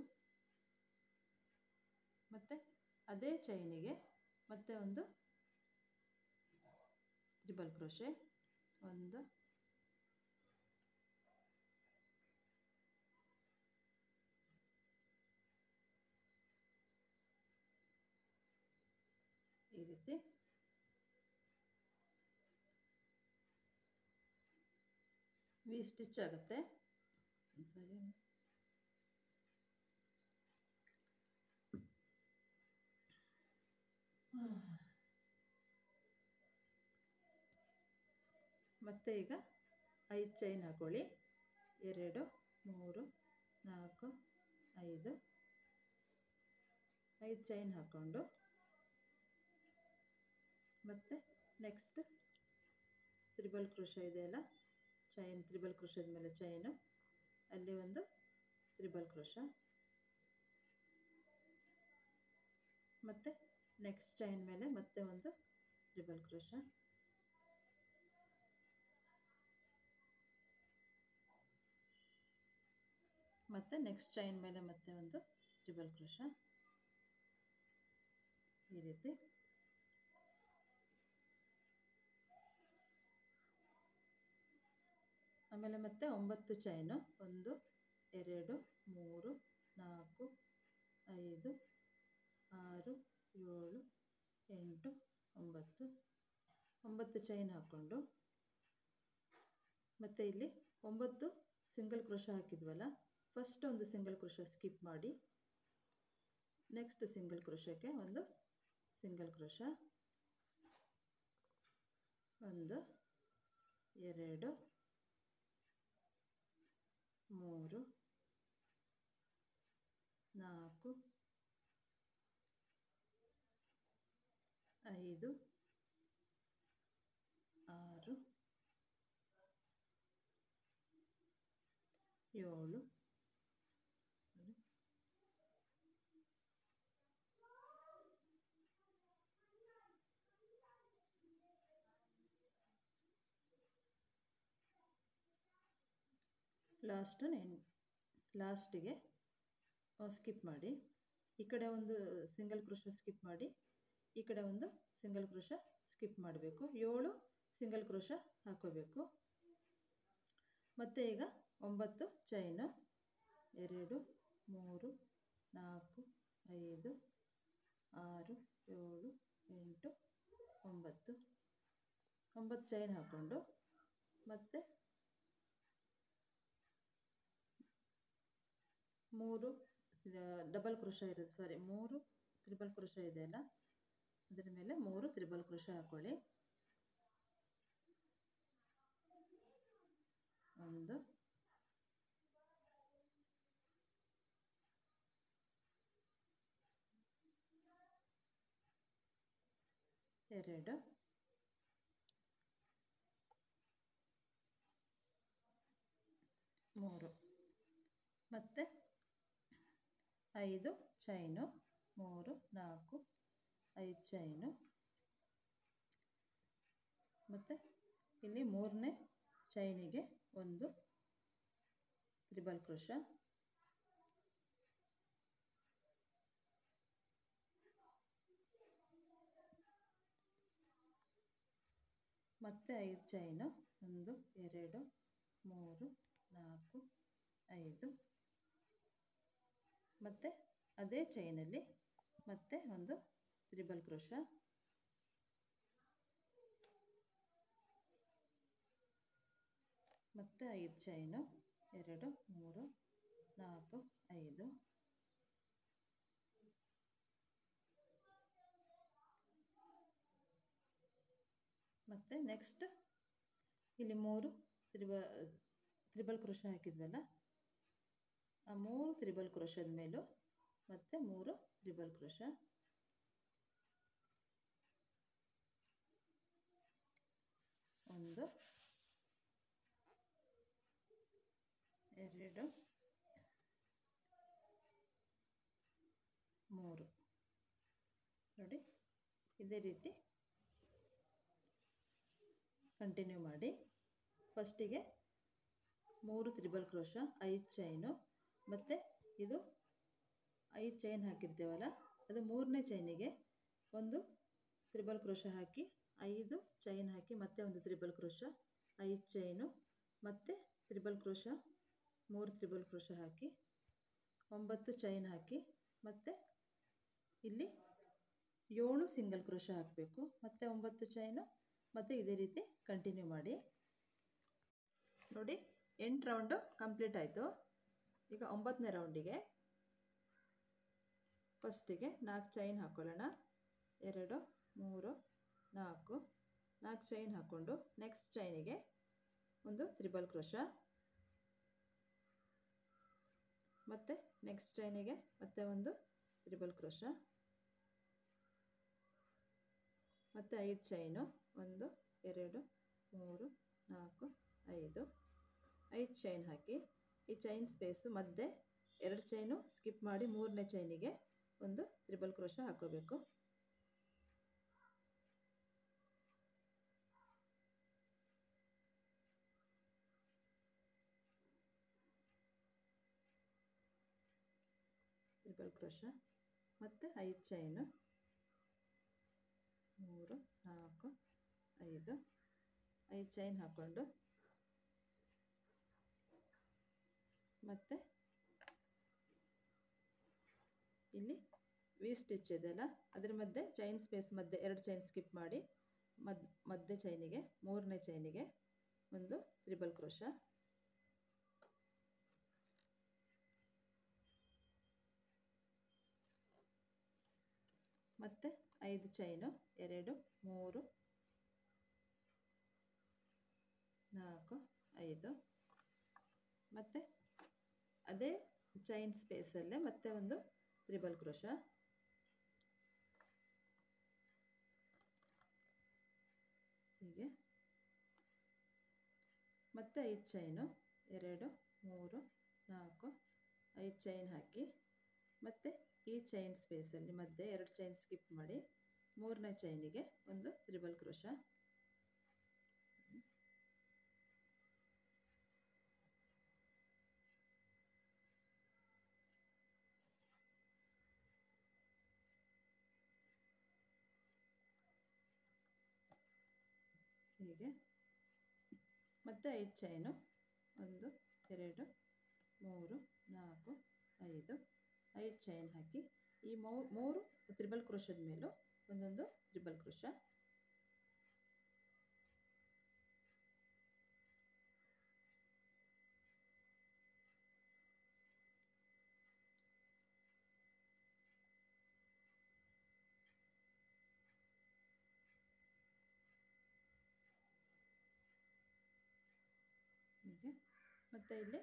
ಮತ್ತು ಅದೇ ಚೈನಿಗೆ ಮತ್ತೆ ಒಂದು ತ್ರಿಬಲ್ ಕ್ರೋಶೆ ಒಂದು ಈ ರೀತಿ ವಿ ಸ್ಟಿಚ್ ಆಗುತ್ತೆ ಸರಿ ಮತ್ತೆ ಈಗ ಐದು ಚೈನ್ ಹಾಕೊಳ್ಳಿ ಎರಡು ಮೂರು ನಾಲ್ಕು ಐದು ಐದು ಚೈನ್ ಹಾಕ್ಕೊಂಡು ಮತ್ತು ನೆಕ್ಸ್ಟ್ ತ್ರಿಬಲ್ ಕ್ರೋಶ ಇದೆಯಲ್ಲ ಚೈನ್ ತ್ರಿಬಲ್ ಕ್ರೋಶದ ಮೇಲೆ ಚೈನು ಅಲ್ಲಿ ಒಂದು ತ್ರಿಬಲ್ ಕ್ರೋಶ ಮತ್ತು ನೆಕ್ಸ್ಟ್ ಚೈನ್ ಮೇಲೆ ಮತ್ತೆ ಒಂದು ತ್ರಿಬಲ್ ಕ್ರೋಶ ಮತ್ತು ನೆಕ್ಸ್ಟ್ ಚೈನ್ ಮೇಲೆ ಮತ್ತೆ ಒಂದು ತ್ರಿಬಲ್ ಕ್ರೋಶ ಈ ರೀತಿ ಆಮೇಲೆ ಮತ್ತೆ ಒಂಬತ್ತು ಚೈನು ಒಂದು ಎರಡು ಮೂರು ನಾಲ್ಕು ಐದು ಆರು ಏಳು ಎಂಟು ಒಂಬತ್ತು ಒಂಬತ್ತು ಚೈನ್ ಹಾಕ್ಕೊಂಡು ಮತ್ತು ಇಲ್ಲಿ ಒಂಬತ್ತು ಸಿಂಗಲ್ ಕ್ರೋಶ ಹಾಕಿದ್ವಲ್ಲ ಫಸ್ಟ್ ಒಂದು ಸಿಂಗಲ್ ಕ್ರೋಶ ಸ್ಕಿಪ್ ಮಾಡಿ ನೆಕ್ಸ್ಟ್ ಸಿಂಗಲ್ ಕ್ರೋಶಕ್ಕೆ ಒಂದು ಸಿಂಗಲ್ ಕ್ರೋಶ ಒಂದು ಎರಡು ಮೂರು ನಾಲ್ಕು ಐದು ಆರು ಏಳು ಲಾಸ್ಟು ನೆನ್ ಲಾಸ್ಟಿಗೆ ಸ್ಕಿಪ್ ಮಾಡಿ ಈ ಕಡೆ ಒಂದು ಸಿಂಗಲ್ ಕ್ರೋಶ ಸ್ಕಿಪ್ ಮಾಡಿ ಈ ಕಡೆ ಒಂದು ಸಿಂಗಲ್ ಕ್ರೋಶ ಸ್ಕಿಪ್ ಮಾಡಬೇಕು ಏಳು ಸಿಂಗಲ್ ಕ್ರೋಶ ಹಾಕೋಬೇಕು ಮತ್ತು ಈಗ ಒಂಬತ್ತು ಚೈನು ಎರಡು ಮೂರು ನಾಲ್ಕು ಐದು ಆರು ಏಳು ಎಂಟು ಒಂಬತ್ತು ಒಂಬತ್ತು ಚೈನ್ ಹಾಕ್ಕೊಂಡು ಮತ್ತು ಮೂರು ಡಬಲ್ ಕ್ರೋಶ ಇರೋದು ಸಾರಿ ಮೂರು ತ್ರಿಬಲ್ ಕ್ರೋಶ ಇದೆಯಲ್ಲ ಅದರ ಮೇಲೆ ಮೂರು ತ್ರಿಬಲ್ ಕ್ರೋಶ ಹಾಕ್ಕೊಳ್ಳಿ ಒಂದು ಎರಡು ಮೂರು ಮತ್ತು ಐದು ಚೈನು ಮೂರು ನಾಲ್ಕು ಐದು ಚೈನು ಮತ್ತು ಇಲ್ಲಿ ಮೂರನೇ ಚೈನಿಗೆ ಒಂದು ತ್ರಿಬಲ್ ಕ್ರೋಶ ಮತ್ತು ಐದು ಚೈನು ಒಂದು ಎರಡು ಮೂರು ನಾಲ್ಕು ಐದು ಮತ್ತು ಅದೇ ಚೈನಲ್ಲಿ ಮತ್ತೆ ಒಂದು ತ್ರಿಬಲ್ ಕ್ರೋಶ ಮತ್ತು ಐದು ಚೈನು ಎರಡು ಮೂರು ನಾಲ್ಕು ಐದು ಮತ್ತು ನೆಕ್ಸ್ಟ್ ಇಲ್ಲಿ ಮೂರು ತ್ರಿಬ ತ್ರಿಬಲ್ ಕ್ರೋಶ ಹಾಕಿದ್ವಲ್ಲ ಆ ಮೂರು ತ್ರಿಬಲ್ ಕ್ರೋಶದ ಮೇಲೂ ಮತ್ತು ಮೂರು ತ್ರಿಬಲ್ ಕ್ರೋಶ ಒಂದು ಎರಡು ಮೂರು ನೋಡಿ ಇದೇ ರೀತಿ ಕಂಟಿನ್ಯೂ ಮಾಡಿ ಫಸ್ಟಿಗೆ ಮೂರು ತ್ರಿಬಲ್ ಕ್ರೋಶ ಐದು ಚೈನು ಮತ್ತು ಇದು ಐದು ಚೈನ್ ಹಾಕಿರ್ತೇವಲ್ಲ ಅದು ಮೂರನೇ ಚೈನಿಗೆ ಒಂದು ತ್ರಿಬಲ್ ಕ್ರೋಶ ಹಾಕಿ ಐದು ಚೈನ್ ಹಾಕಿ ಮತ್ತೆ ಒಂದು ತ್ರಿಬಲ್ ಕ್ರೋಶ ಐದು ಚೈನು ಮತ್ತು ತ್ರಿಬಲ್ ಕ್ರೋಶ ಮೂರು ತ್ರಿಬಲ್ ಕ್ರೋಶ ಹಾಕಿ ಒಂಬತ್ತು ಚೈನ್ ಹಾಕಿ ಮತ್ತು ಇಲ್ಲಿ ಏಳು ಸಿಂಗಲ್ ಕ್ರೋಶ ಹಾಕಬೇಕು ಮತ್ತು ಒಂಬತ್ತು ಚೈನು ಮತ್ತು ಇದೇ ರೀತಿ ಕಂಟಿನ್ಯೂ ಮಾಡಿ ನೋಡಿ ಎಂಟು ರೌಂಡು ಕಂಪ್ಲೀಟ್ ಆಯಿತು ಈಗ ಒಂಬತ್ತನೇ ರೌಂಡಿಗೆ ಫಸ್ಟಿಗೆ ನಾಲ್ಕು ಚೈನ್ ಹಾಕ್ಕೊಳ್ಳೋಣ ಎರಡು ಮೂರು ನಾಲ್ಕು ನಾಲ್ಕು ಚೈನ್ ಹಾಕ್ಕೊಂಡು ನೆಕ್ಸ್ಟ್ ಚೈನಿಗೆ ಒಂದು ತ್ರಿಬಲ್ ಕ್ರೋಶ ಮತ್ತು ನೆಕ್ಸ್ಟ್ ಚೈನಿಗೆ ಮತ್ತೆ ಒಂದು ತ್ರಿಬಲ್ ಕ್ರೋಶ ಮತ್ತು ಐದು ಚೈನು ಒಂದು ಎರಡು ಮೂರು ನಾಲ್ಕು ಐದು ಐದು ಚೈನ್ ಹಾಕಿ ಈ ಚೈನ್ ಸ್ಪೇಸು ಮಧ್ಯೆ ಎರಡು ಚೈನು ಸ್ಕಿಪ್ ಮಾಡಿ ಮೂರನೇ ಚೈನಿಗೆ ಒಂದು ತ್ರಿಬಲ್ ಕ್ರೋಶ ಹಾಕೋಬೇಕು ತ್ರಿಬಲ್ ಕ್ರೋಶ ಮತ್ತು ಐದು ಚೈನು ಮೂರು ನಾಲ್ಕು ಐದು ಐದು ಚೈನ್ ಹಾಕ್ಕೊಂಡು ಮತ್ತು ಇಲ್ಲಿ ವಿ ಸ್ಟಿಚ್ ಇದೆಯಲ್ಲ ಅದ್ರ ಮಧ್ಯೆ ಚೈನ್ ಸ್ಪೇಸ್ ಮಧ್ಯೆ ಎರಡು ಚೈನ್ ಸ್ಕಿಪ್ ಮಾಡಿ ಮದ್ ಮಧ್ಯೆ ಚೈನಿಗೆ ಮೂರನೇ ಚೈನಿಗೆ ಒಂದು ತ್ರಿಬಲ್ ಕ್ರೋಶ ಮತ್ತು ಐದು ಚೈನು ಎರಡು ಮೂರು ನಾಲ್ಕು ಐದು ಮತ್ತು ಅದೇ ಚೈನ್ ಸ್ಪೇಸಲ್ಲೇ ಮತ್ತೆ ಒಂದು ತ್ರಿಬಲ್ ಕ್ರೋಶ ಹೀಗೆ ಮತ್ತೆ ಐದು ಚೈನು ಎರಡು ಮೂರು ನಾಲ್ಕು ಐದು ಚೈನ್ ಹಾಕಿ ಮತ್ತು ಈ ಚೈನ್ ಸ್ಪೇಸಲ್ಲಿ ಮಧ್ಯೆ ಎರಡು ಚೈನ್ ಸ್ಕಿಪ್ ಮಾಡಿ ಮೂರನೇ ಚೈನಿಗೆ ಒಂದು ತ್ರಿಬಲ್ ಕ್ರೋಶ ಹೀಗೆ ಮತ್ತು ಐದು ಚೈನು ಒಂದು ಎರಡು ಮೂರು ನಾಲ್ಕು ಐದು ಐದು ಚೈನ್ ಹಾಕಿ ಈ ಮೂ ಮೂರು ತ್ರಿಬಲ್ ಕ್ರೋಶದ ಮೇಲೂ ಒಂದೊಂದು ತ್ರಿಬಲ್ ಕ್ರೋಶ ಹೀಗೆ ಮತ್ತು ಇಲ್ಲಿ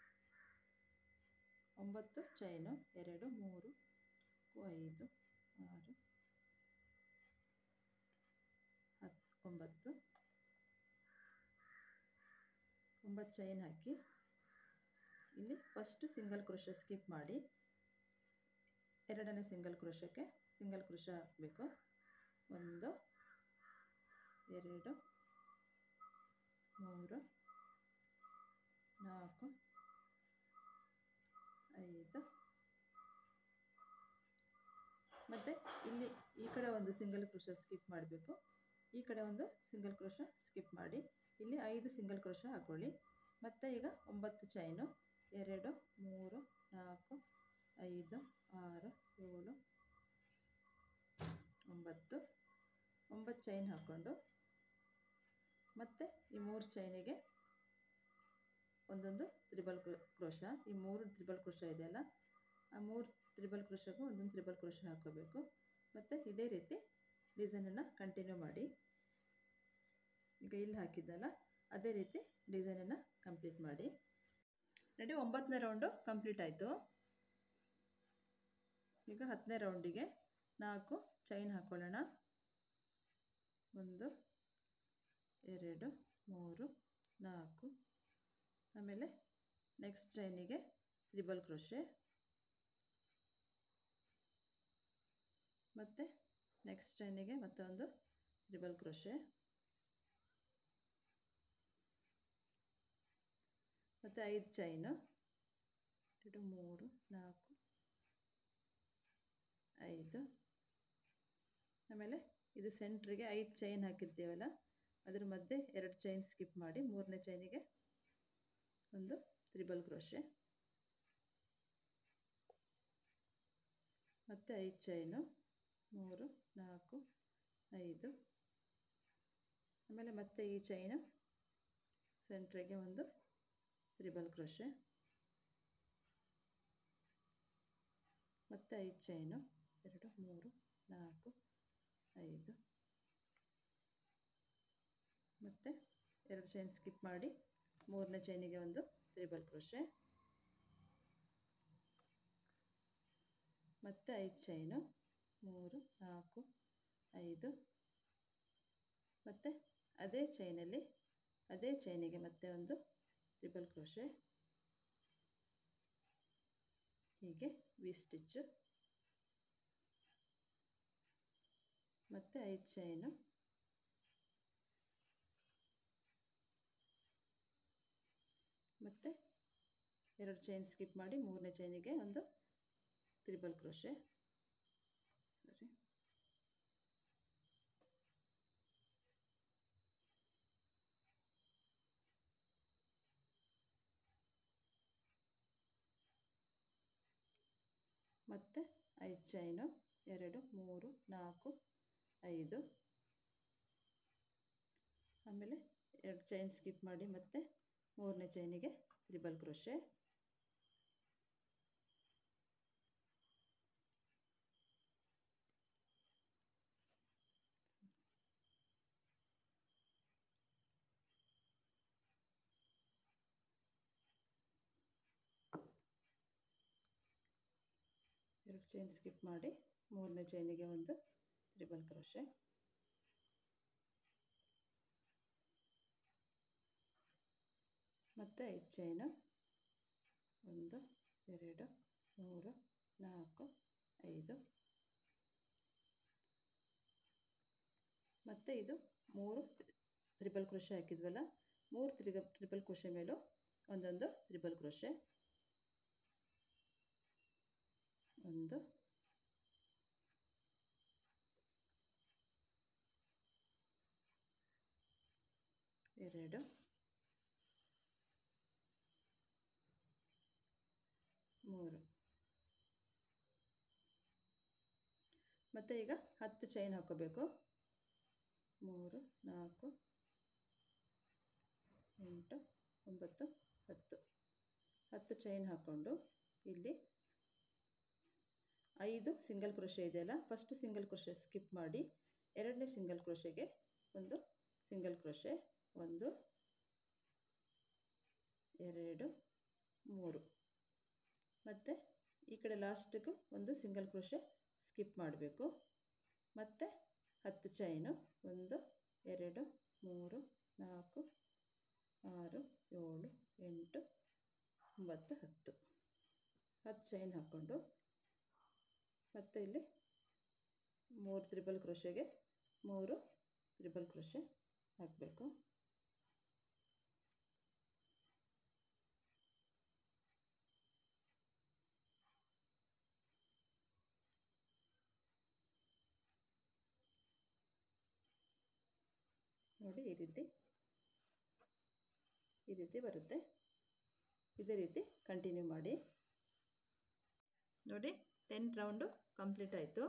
ಒಂಬತ್ತು ಚೈನು ಎರಡು ಮೂರು ಐದು ಆರು ಹತ್ತು ಒಂಬತ್ತು ಒಂಬತ್ತು ಚೈನ್ ಹಾಕಿ ಇಲ್ಲಿ ಫಸ್ಟು ಸಿಂಗಲ್ ಕ್ರೋಶ ಸ್ಕಿಪ್ ಮಾಡಿ ಎರಡನೇ ಸಿಂಗಲ್ ಕ್ರೋಶಕ್ಕೆ ಸಿಂಗಲ್ ಕ್ರೋಶ ಹಾಕಬೇಕು ಒಂದು ಎರಡು ಮೂರು ನಾಲ್ಕು ಐದು ಮತ್ತು ಇಲ್ಲಿ ಈ ಕಡೆ ಒಂದು ಸಿಂಗಲ್ ಕ್ರೋಶ ಸ್ಕಿಪ್ ಮಾಡಬೇಕು ಈ ಕಡೆ ಒಂದು ಸಿಂಗಲ್ ಕ್ರೋಶ ಸ್ಕಿಪ್ ಮಾಡಿ ಇಲ್ಲಿ ಐದು ಸಿಂಗಲ್ ಕ್ರೋಶ ಹಾಕೊಳ್ಳಿ ಮತ್ತು ಈಗ ಒಂಬತ್ತು ಚೈನು ಎರಡು ಮೂರು ನಾಲ್ಕು ಐದು ಆರು ಏಳು ಒಂಬತ್ತು ಒಂಬತ್ತು ಚೈನ್ ಹಾಕ್ಕೊಂಡು ಮತ್ತು ಈ ಮೂರು ಚೈನಿಗೆ ಒಂದೊಂದು ತ್ರಿಬಲ್ ಕ್ರೋಶ ಈ ಮೂರು ತ್ರಿಬಲ್ ಕ್ರೋಶ ಇದೆಯಲ್ಲ ಆ ಮೂರು ತ್ರಿಬಲ್ ಕ್ರೋಶಗೂ ಒಂದೊಂದು ತ್ರಿಬಲ್ ಕ್ರೋಶ ಹಾಕೋಬೇಕು ಮತ್ತು ಇದೇ ರೀತಿ ಡಿಸೈನನ್ನು ಕಂಟಿನ್ಯೂ ಮಾಡಿ ಈಗ ಇಲ್ಲಿ ಹಾಕಿದ್ದಲ್ಲ ಅದೇ ರೀತಿ ಡಿಸೈನನ್ನು ಕಂಪ್ಲೀಟ್ ಮಾಡಿ ನೋಡಿ ಒಂಬತ್ತನೇ ರೌಂಡು ಕಂಪ್ಲೀಟ್ ಆಯಿತು ಈಗ ಹತ್ತನೇ ರೌಂಡಿಗೆ ನಾಲ್ಕು ಚೈನ್ ಹಾಕ್ಕೊಳ್ಳೋಣ ಒಂದು ಎರಡು ಮೂರು ನಾಲ್ಕು ಆಮೇಲೆ ನೆಕ್ಸ್ಟ್ ಚೈನಿಗೆ ತ್ರಿಬಲ್ ಕ್ರೋಶೆ ಮತ್ತು ನೆಕ್ಸ್ಟ್ ಚೈನಿಗೆ ಮತ್ತೊಂದು ತ್ರಿಬಲ್ ಕ್ರೋಶೆ ಮತ್ತು ಐದು ಚೈನು ಎರಡು ಮೂರು ನಾಲ್ಕು ಐದು ಆಮೇಲೆ ಇದು ಸೆಂಟ್ರಿಗೆ ಐದು ಚೈನ್ ಹಾಕಿರ್ತೀವಲ್ಲ ಅದ್ರ ಮಧ್ಯೆ ಎರಡು ಚೈನ್ ಸ್ಕಿಪ್ ಮಾಡಿ ಮೂರನೇ ಚೈನಿಗೆ ಒಂದು ತ್ರಿಬಲ್ ಕ್ರೋಶೆ ಮತ್ತು ಐದು ಚೈನು ಮೂರು ನಾಲ್ಕು ಐದು ಆಮೇಲೆ ಮತ್ತೆ ಈ ಚೈನು ಸೆಂಟ್ರಿಗೆ ಒಂದು ತ್ರಿಬಲ್ ಕ್ರೋಶೆ ಮತ್ತು ಐದು ಚೈನು ಎರಡು ಮೂರು ನಾಲ್ಕು ಐದು ಮತ್ತು ಎರಡು ಚೈನ್ ಸ್ಕಿಪ್ ಮಾಡಿ ಮೂರನೇ ಚೈನಿಗೆ ಒಂದು ತ್ರಿಬಲ್ ಕ್ರೋಶೆ ಮತ್ತು ಐದು ಚೈನು ಮೂರು ನಾಲ್ಕು ಐದು ಮತ್ತು ಅದೇ ಚೈನಲ್ಲಿ ಅದೇ ಚೈನಿಗೆ ಮತ್ತೆ ಒಂದು ತ್ರಿಬಲ್ ಕ್ರೋಶೆ ಹೀಗೆ ವಿ ಸ್ಟಿಚ್ಚು ಮತ್ತು ಐದು ಚೈನು ಮತ್ತು ಎರಡು ಚೈನ್ ಸ್ಕಿಪ್ ಮಾಡಿ ಮೂರನೇ ಚೈನಿಗೆ ಒಂದು ತ್ರಿಬಲ್ ಕ್ರೋಶೆ ಸರಿ ಮತ್ತು ಐದು ಚೈನು ಎರಡು ಮೂರು ನಾಲ್ಕು ಐದು ಆಮೇಲೆ ಎರಡು ಚೈನ್ ಸ್ಕಿಪ್ ಮಾಡಿ ಮತ್ತೆ ಮೂರನೇ ಚೈನಿಗೆ ತ್ರಿಬಲ್ ಕ್ರೋಶೆ ಎರಡು ಚೈನ್ ಸ್ಕಿಪ್ ಮಾಡಿ ಮೂರನೇ ಚೈನಿಗೆ ಒಂದು ತ್ರಿಬಲ್ ಕ್ರೋಶೆ ಮತ್ತು ಐದು ಚೈನು ಒಂದು ಎರಡು ಮೂರು ನಾಲ್ಕು ಐದು ಮತ್ತು ಇದು ಮೂರು ತ್ರಿಬಲ್ ಕ್ರೋಶೆ ಹಾಕಿದ್ವಲ್ಲ ಮೂರು ತ್ರಿಗ ತ್ರಿಬಲ್ ಕ್ರೋಶೆ ಮೇಲೂ ಒಂದೊಂದು ತ್ರಿಬಲ್ ಕ್ರೋಶೆ ಒಂದು ಎರಡು ಮೂರು ಮತ್ತು ಈಗ ಹತ್ತು ಚೈನ್ ಹಾಕೋಬೇಕು ಮೂರು ನಾಲ್ಕು ಎಂಟು ಒಂಬತ್ತು ಹತ್ತು ಹತ್ತು ಚೈನ್ ಹಾಕ್ಕೊಂಡು ಇಲ್ಲಿ ಐದು ಸಿಂಗಲ್ ಕ್ರೋಶೆ ಇದೆಯಲ್ಲ ಫಸ್ಟ್ ಸಿಂಗಲ್ ಕ್ರೋಶೆ ಸ್ಕಿಪ್ ಮಾಡಿ ಎರಡನೇ ಸಿಂಗಲ್ ಕ್ರೋಶೆಗೆ ಒಂದು ಸಿಂಗಲ್ ಕ್ರೋಶೆ ಒಂದು ಎರಡು ಮೂರು ಮತ್ತು ಈ ಕಡೆ ಲಾಸ್ಟಿಗೂ ಒಂದು ಸಿಂಗಲ್ ಕ್ರೋಶೆ ಸ್ಕಿಪ್ ಮಾಡಬೇಕು ಮತ್ತು ಹತ್ತು ಚೈನು ಒಂದು ಎರಡು ಮೂರು ನಾಲ್ಕು ಆರು ಏಳು ಎಂಟು ಒಂಬತ್ತು ಹತ್ತು ಹತ್ತು ಚೈನ್ ಹಾಕ್ಕೊಂಡು ಮತ್ತು ಇಲ್ಲಿ ಮೂರು ತ್ರಿಬಲ್ ಕ್ರೋಶೆಗೆ ಮೂರು ತ್ರಿಬಲ್ ಕ್ರೋಶೆ ಹಾಕಬೇಕು ನೋಡಿ ಈ ರೀತಿ ಈ ರೀತಿ ಬರುತ್ತೆ ಇದೇ ರೀತಿ ಕಂಟಿನ್ಯೂ ಮಾಡಿ ನೋಡಿ ಟೆಂತ್ ರೌಂಡು ಕಂಪ್ಲೀಟ್ ಆಯಿತು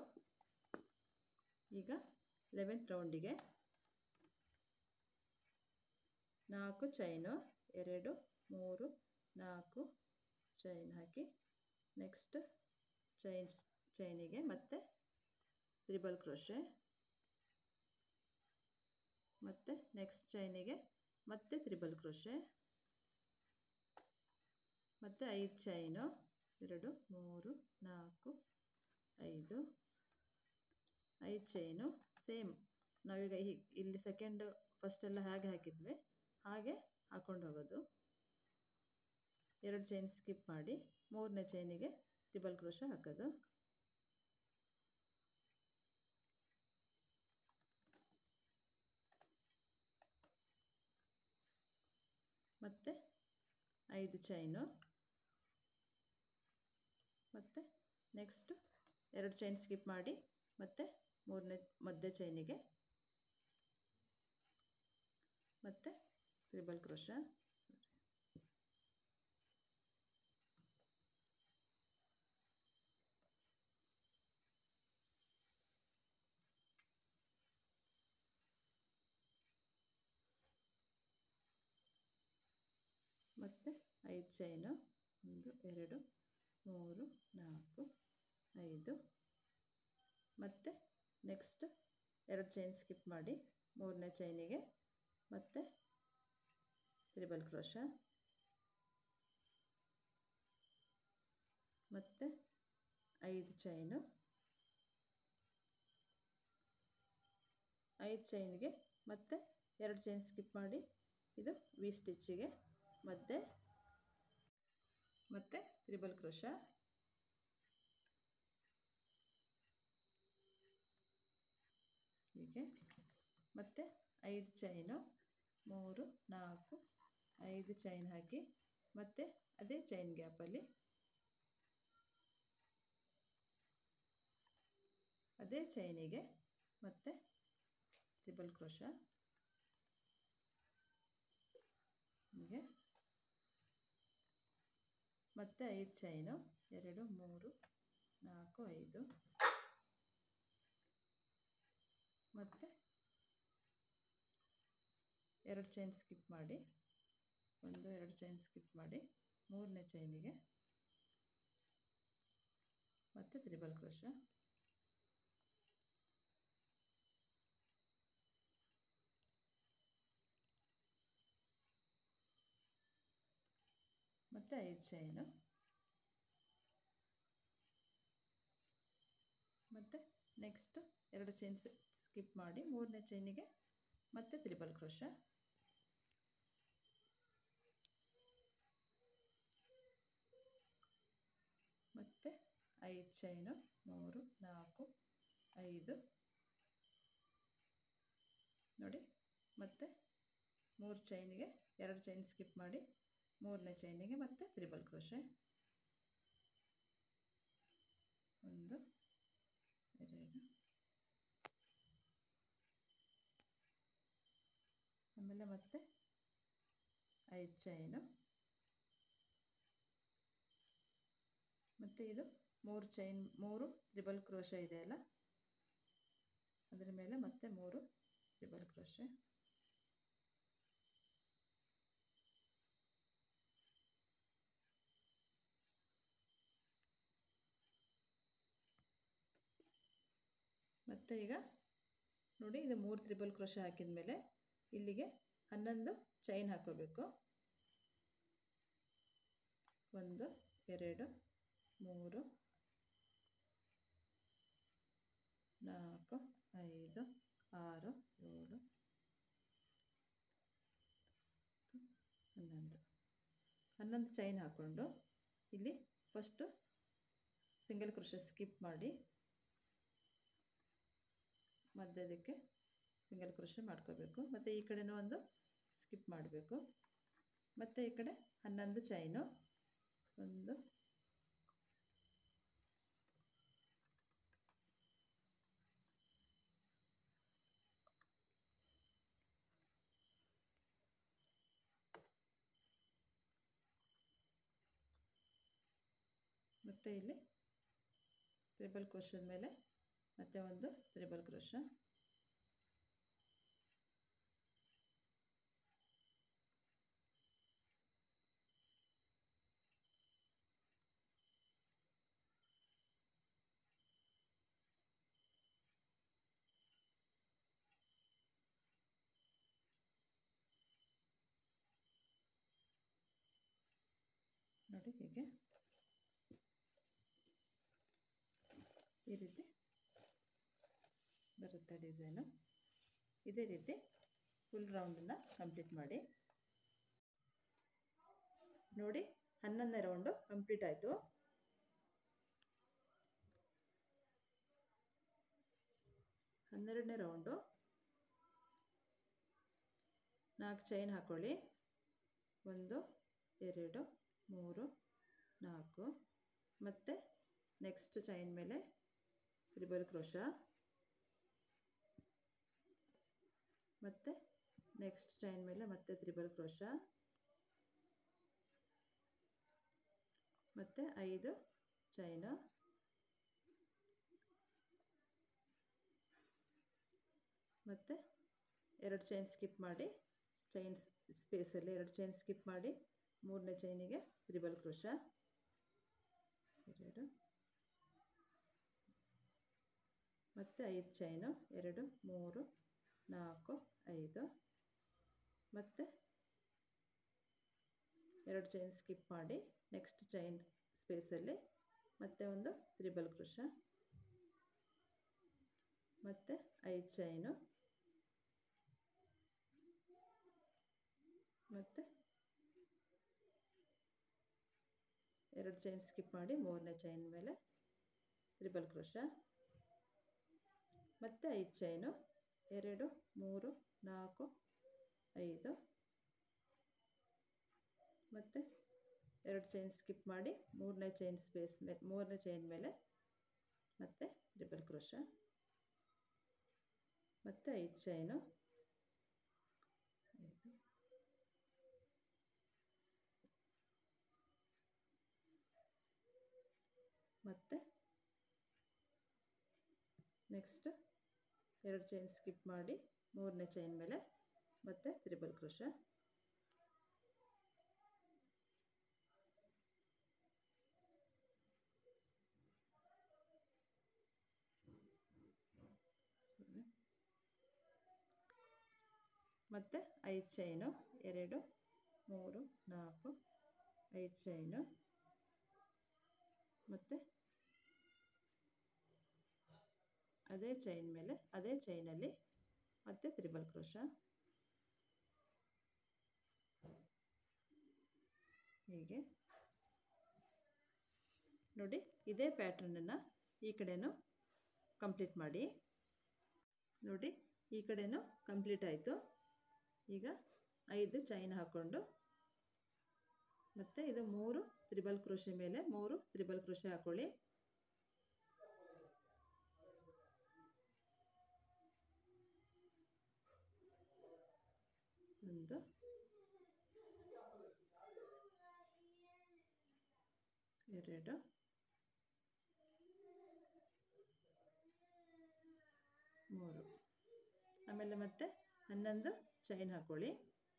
ಈಗ ಲೆವೆಂತ್ ರೌಂಡಿಗೆ ನಾಲ್ಕು ಚೈನು ಎರಡು ಮೂರು ನಾಲ್ಕು ಚೈನ್ ಹಾಕಿ ನೆಕ್ಸ್ಟ್ ಚೈನ್ಸ್ ಚೈನಿಗೆ ಮತ್ತೆ ತ್ರಿಬಲ್ ಕ್ರೋಶೆ ಮತ್ತು ನೆಕ್ಸ್ಟ್ ಚೈನಿಗೆ ಮತ್ತೆ ತ್ರಿಬಲ್ ಕ್ರೋಶೆ ಮತ್ತು ಐದು ಚೈನು ಎರಡು ಮೂರು ನಾಲ್ಕು ಐದು ಐದು ಚೈನು ಸೇಮ್ ನಾವೀಗ ಹೀಗೆ ಇಲ್ಲಿ ಸೆಕೆಂಡ್ ಫಸ್ಟೆಲ್ಲ ಹೇಗೆ ಹಾಕಿದ್ವಿ ಹಾಗೆ ಹಾಕ್ಕೊಂಡು ಹೋಗೋದು ಎರಡು ಚೈನ್ ಸ್ಕಿಪ್ ಮಾಡಿ ಮೂರನೇ ಚೈನಿಗೆ ತ್ರಿಬಲ್ ಕ್ರೋಶ ಹಾಕೋದು ಮತ್ತು ಐದು ಚೈನು ಮತ್ತು ನೆಕ್ಸ್ಟ್ ಎರಡು ಚೈನ್ ಸ್ಕಿಪ್ ಮಾಡಿ ಮತ್ತು ಮೂರನೇ ಮಧ್ಯ ಚೈನಿಗೆ ಮತ್ತು ತ್ರಿಬಲ್ ಕ್ರೋಶ ಮತ್ತು ಐದು ಚೈನು ಒಂದು ಎರಡು ಮೂರು ನಾಲ್ಕು ಐದು ಮತ್ತು ನೆಕ್ಸ್ಟ್ ಎರಡು ಚೈನ್ ಸ್ಕಿಪ್ ಮಾಡಿ ಮೂರನೇ ಚೈನಿಗೆ ಮತ್ತು ತ್ರಿಬಲ್ ಕ್ರೋಶ ಮತ್ತು ಐದು ಚೈನು ಐದು ಚೈನ್ಗೆ ಮತ್ತೆ ಎರಡು ಚೈನ್ ಸ್ಕಿಪ್ ಮಾಡಿ ಇದು ವಿ ಸ್ಟಿಚ್ಚಿಗೆ ಮತ್ತೆ ಮತ್ತು ತ್ರಿಬಲ್ ಕ್ರೋಶ ಹೀಗೆ ಮತ್ತು ಐದು ಚೈನು ಮೂರು ನಾಲ್ಕು ಐದು ಚೈನ್ ಹಾಕಿ ಮತ್ತು ಅದೇ ಚೈನ್ ಗ್ಯಾಪಲ್ಲಿ ಅದೇ ಚೈನಿಗೆ ಮತ್ತು ತ್ರಿಬಲ್ ಕ್ರೋಶ ಹೀಗೆ ಮತ್ತು ಐದು ಚೈನು ಎರಡು ಮೂರು ನಾಲ್ಕು ಐದು ಮತ್ತು ಎರಡು ಚೈನ್ ಸ್ಕಿಪ್ ಮಾಡಿ ಒಂದು ಎರಡು ಚೈನ್ ಸ್ಕಿಪ್ ಮಾಡಿ ಮೂರನೇ ಚೈನಿಗೆ ಮತ್ತು ತ್ರಿಬಲ್ ಕ್ರೋಶ ಮತ್ತು ಐದು ಚೈನು ಮತ್ತು ನೆಕ್ಸ್ಟ್ ಎರಡು ಚೈನ್ ಸ್ಕಿಪ್ ಮಾಡಿ ಮೂರನೇ ಚೈನಿಗೆ ಮತ್ತೆ ತ್ರಿಬಲ್ ಕ್ರೋಶ ಮತ್ತು ಐದು ಚೈನು ಮೂರು ನಾಲ್ಕು ಐದು ನೋಡಿ ಮತ್ತು ಮೂರು ಚೈನಿಗೆ ಎರಡು ಚೈನ್ ಸ್ಕಿಪ್ ಮಾಡಿ ಮೂರನೇ ಚೈನಿಗೆ ಮತ್ತೆ ತ್ರಿಬಲ್ ಕ್ರೋಶೆ ಒಂದು ಎರಡು ಆಮೇಲೆ ಮತ್ತೆ ಐದು ಚೈನು ಮತ್ತು ಇದು ಮೂರು ಚೈನ್ ಮೂರು ತ್ರಿಬಲ್ ಕ್ರೋಶ ಇದೆಯಲ್ಲ ಅದರ ಮೇಲೆ ಮತ್ತೆ ಮೂರು ತ್ರಿಬಲ್ ಕ್ರೋಶೆ ಮತ್ತು ಈಗ ನೋಡಿ ಇದು ಮೂರು ತ್ರಿಬಲ್ ಕ್ರೋಶ ಹಾಕಿದ ಮೇಲೆ ಇಲ್ಲಿಗೆ ಹನ್ನೊಂದು ಚೈನ್ ಹಾಕೋಬೇಕು ಒಂದು ಎರಡು ಮೂರು ನಾಲ್ಕು ಐದು ಆರು ಏಳು ಹನ್ನೊಂದು ಹನ್ನೊಂದು ಚೈನ್ ಹಾಕ್ಕೊಂಡು ಇಲ್ಲಿ ಫಸ್ಟು ಸಿಂಗಲ್ ಕ್ರೋಶ ಸ್ಕಿಪ್ ಮಾಡಿ ಮಧ್ಯದಕ್ಕೆ ಸಿಂಗಲ್ ಕ್ರೋಶ ಮಾಡ್ಕೋಬೇಕು ಮತ್ತು ಈ ಕಡೆನೂ ಒಂದು ಸ್ಕಿಪ್ ಮಾಡಬೇಕು ಮತ್ತು ಈ ಕಡೆ ಹನ್ನೊಂದು ಚೈನು ಒಂದು ಮತ್ತು ಇಲ್ಲಿ ತ್ರಿಬಲ್ ಕ್ರೋಶದ ಮೇಲೆ ಮತ್ತೆ ಒಂದು ತ್ರಿಬಲ್ ಕ್ರೋಶ ನೋಡಿ ಹೀಗೆ ಈ ರೀತಿ ಬರುತ್ತೆ ಡಿಸೈನು ಇದೇ ರೀತಿ ಫುಲ್ ರೌಂಡನ್ನು ಕಂಪ್ಲೀಟ್ ಮಾಡಿ ನೋಡಿ ಹನ್ನೊಂದನೇ ರೌಂಡು ಕಂಪ್ಲೀಟ್ ಆಯಿತು ಹನ್ನೆರಡನೇ ರೌಂಡು ನಾಲ್ಕು ಚೈನ್ ಹಾಕ್ಕೊಳ್ಳಿ ಒಂದು ಎರಡು ಮೂರು ನಾಲ್ಕು ಮತ್ತು ನೆಕ್ಸ್ಟ್ ಚೈನ್ ಮೇಲೆ ತ್ರಿಬಲ್ ಕ್ರೋಶ ಮತ್ತು ನೆಕ್ಸ್ಟ್ ಚೈನ್ ಮೇಲೆ ಮತ್ತೆ ತ್ರಿಬಲ್ ಕ್ರೋಶ ಮತ್ತು ಐದು ಚೈನು ಮತ್ತು ಎರಡು ಚೈನ್ ಸ್ಕಿಪ್ ಮಾಡಿ ಚೈನ್ ಸ್ಪೇಸಲ್ಲಿ ಎರಡು ಚೈನ್ ಸ್ಕಿಪ್ ಮಾಡಿ ಮೂರನೇ ಚೈನಿಗೆ ತ್ರಿಬಲ್ ಕ್ರೋಶ ಎರಡು ಮತ್ತು ಐದು ಚೈನು ಎರಡು ಮೂರು ನಾಲ್ಕು ಐದು ಮತ್ತು ಎರಡು ಚೈನ್ ಸ್ಕಿಪ್ ಮಾಡಿ ನೆಕ್ಸ್ಟ್ ಚೈನ್ ಸ್ಪೇಸಲ್ಲಿ ಮತ್ತೆ ಒಂದು ತ್ರಿಬಲ್ ಕ್ರೋಶ ಮತ್ತು ಐದು ಚೈನು ಮತ್ತು ಎರಡು ಚೈನ್ ಸ್ಕಿಪ್ ಮಾಡಿ ಮೂರನೇ ಚೈನ್ ಮೇಲೆ ತ್ರಿಬಲ್ ಕ್ರೋಶ ಮತ್ತು ಐದು ಚೈನು ಎರಡು ಮೂರು ನಾಲ್ಕು ಐದು ಮತ್ತು ಎರಡು ಚೈನ್ ಸ್ಕಿಪ್ ಮಾಡಿ ಮೂರನೇ ಚೈನ್ ಸ್ಪೇಸ್ ಮೇಲೆ ಮೂರನೇ ಚೈನ್ ಮೇಲೆ ಮತ್ತು ತ್ರಿಬಲ್ ಕ್ರೋಶ ಮತ್ತು ಐದು ಚೈನು ಐದು ಮತ್ತು ನೆಕ್ಸ್ಟ್ ಎರಡು ಚೈನ್ ಸ್ಕಿಪ್ ಮಾಡಿ ಮೂರನೇ ಚೈನ್ ಮೇಲೆ ಮತ್ತೆ ತ್ರಿಬಲ್ ಕ್ರೋಶ ಸರಿ ಮತ್ತು ಐದು ಚೈನು ಎರಡು ಮೂರು ನಾಲ್ಕು ಐದು ಚೈನು ಮತ್ತು ಅದೇ ಚೈನ್ ಮೇಲೆ ಅದೇ ಚೈನಲ್ಲಿ ಮತ್ತೆ ತ್ರಿಬಲ್ ಕ್ರೋಶ ಹೀಗೆ ನೋಡಿ ಇದೇ ಪ್ಯಾಟ್ರನನ್ನು ಈ ಕಡೆನೂ ಕಂಪ್ಲೀಟ್ ಮಾಡಿ ನೋಡಿ ಈ ಕಡೆನೂ ಕಂಪ್ಲೀಟ್ ಆಯಿತು ಈಗ ಐದು ಚೈನ್ ಹಾಕ್ಕೊಂಡು ಮತ್ತು ಇದು ಮೂರು ತ್ರಿಬಲ್ ಕ್ರೋಶೆ ಮೇಲೆ ಮೂರು ತ್ರಿಬಲ್ ಕ್ರೋಶೆ ಹಾಕ್ಕೊಳ್ಳಿ ಒಂದು ಎರಡು ಮೂರು ಆಮೇಲೆ ಮತ್ತೆ ಹನ್ನೊಂದು ಚೈನ್ ಹಾಕ್ಕೊಳ್ಳಿ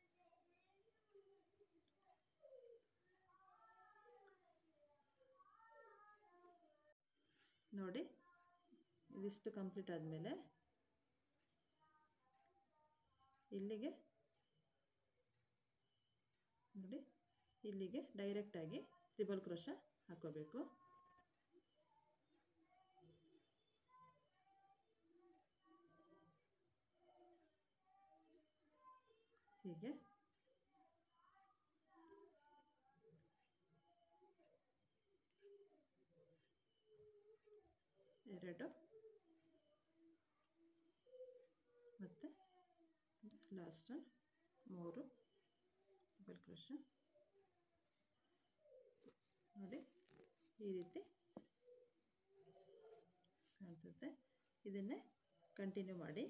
ನೋಡಿ ಇದಿಷ್ಟು ಕಂಪ್ಲೀಟ್ ಆದಮೇಲೆ ಇಲ್ಲಿಗೆ ನೋಡಿ ಇಲ್ಲಿಗೆ ಡೈರೆಕ್ಟಾಗಿ ತ್ರಿಬಲ್ ಕ್ರೋಶ ಹಾಕೋಬೇಕು ಹೀಗೆ ಎರಡು ಮತ್ತು ಲಾಸ್ಟ್ ಮೂರು ಡಬಲ್ ಕ್ರೋಶ ನೋಡಿ ಈ ರೀತಿ ಕಾಣಿಸುತ್ತೆ ಇದನ್ನೇ ಕಂಟಿನ್ಯೂ ಮಾಡಿ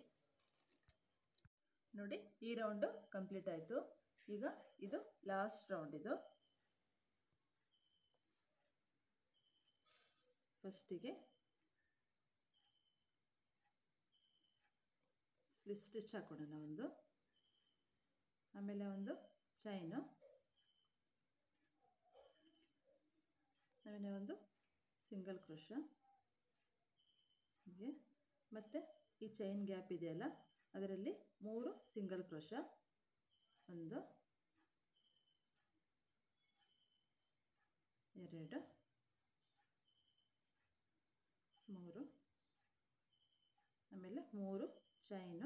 ನೋಡಿ ಈ ರೌಂಡು ಕಂಪ್ಲೀಟ್ ಆಯಿತು ಈಗ ಇದು ಲಾಸ್ಟ್ ರೌಂಡ್ ಇದು ಫಸ್ಟಿಗೆ ಸ್ಲಿಪ್ ಸ್ಟಿಚ್ ಹಾಕೋಣ ಒಂದು ಆಮೇಲೆ ಒಂದು ಚೈನು ಆಮೇಲೆ ಒಂದು ಸಿಂಗಲ್ ಕ್ರೋಶ ಹೀಗೆ ಮತ್ತು ಈ ಚೈನ್ ಗ್ಯಾಪ್ ಇದೆಯಲ್ಲ ಅದರಲ್ಲಿ ಮೂರು ಸಿಂಗಲ್ ಕ್ರೋಶ ಒಂದು ಎರಡು ಮೂರು ಆಮೇಲೆ ಮೂರು ಚೈನು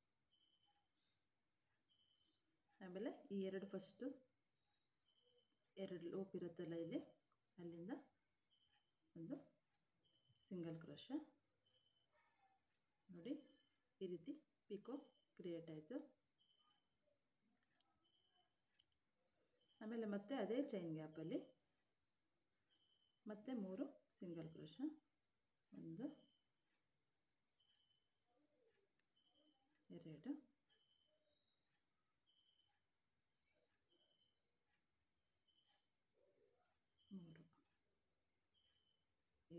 ಆಮೇಲೆ ಈ ಎರಡು ಫಸ್ಟು ಎರಡು ಲೂಪ್ ಇರುತ್ತಲ್ಲ ಇಲ್ಲಿ ಅಲ್ಲಿಂದ ಒಂದು ಸಿಂಗಲ್ ಕ್ರೋಶ ನೋಡಿ ಈ ರೀತಿ ಪಿಕೋ ಕ್ರಿಯೇಟ್ ಆಯಿತು ಆಮೇಲೆ ಮತ್ತೆ ಅದೇ ಚೈನ್ ಗ್ಯಾಪಲ್ಲಿ ಮತ್ತೆ ಮೂರು ಸಿಂಗಲ್ ಕ್ರೋಶ ಒಂದು ಎರಡು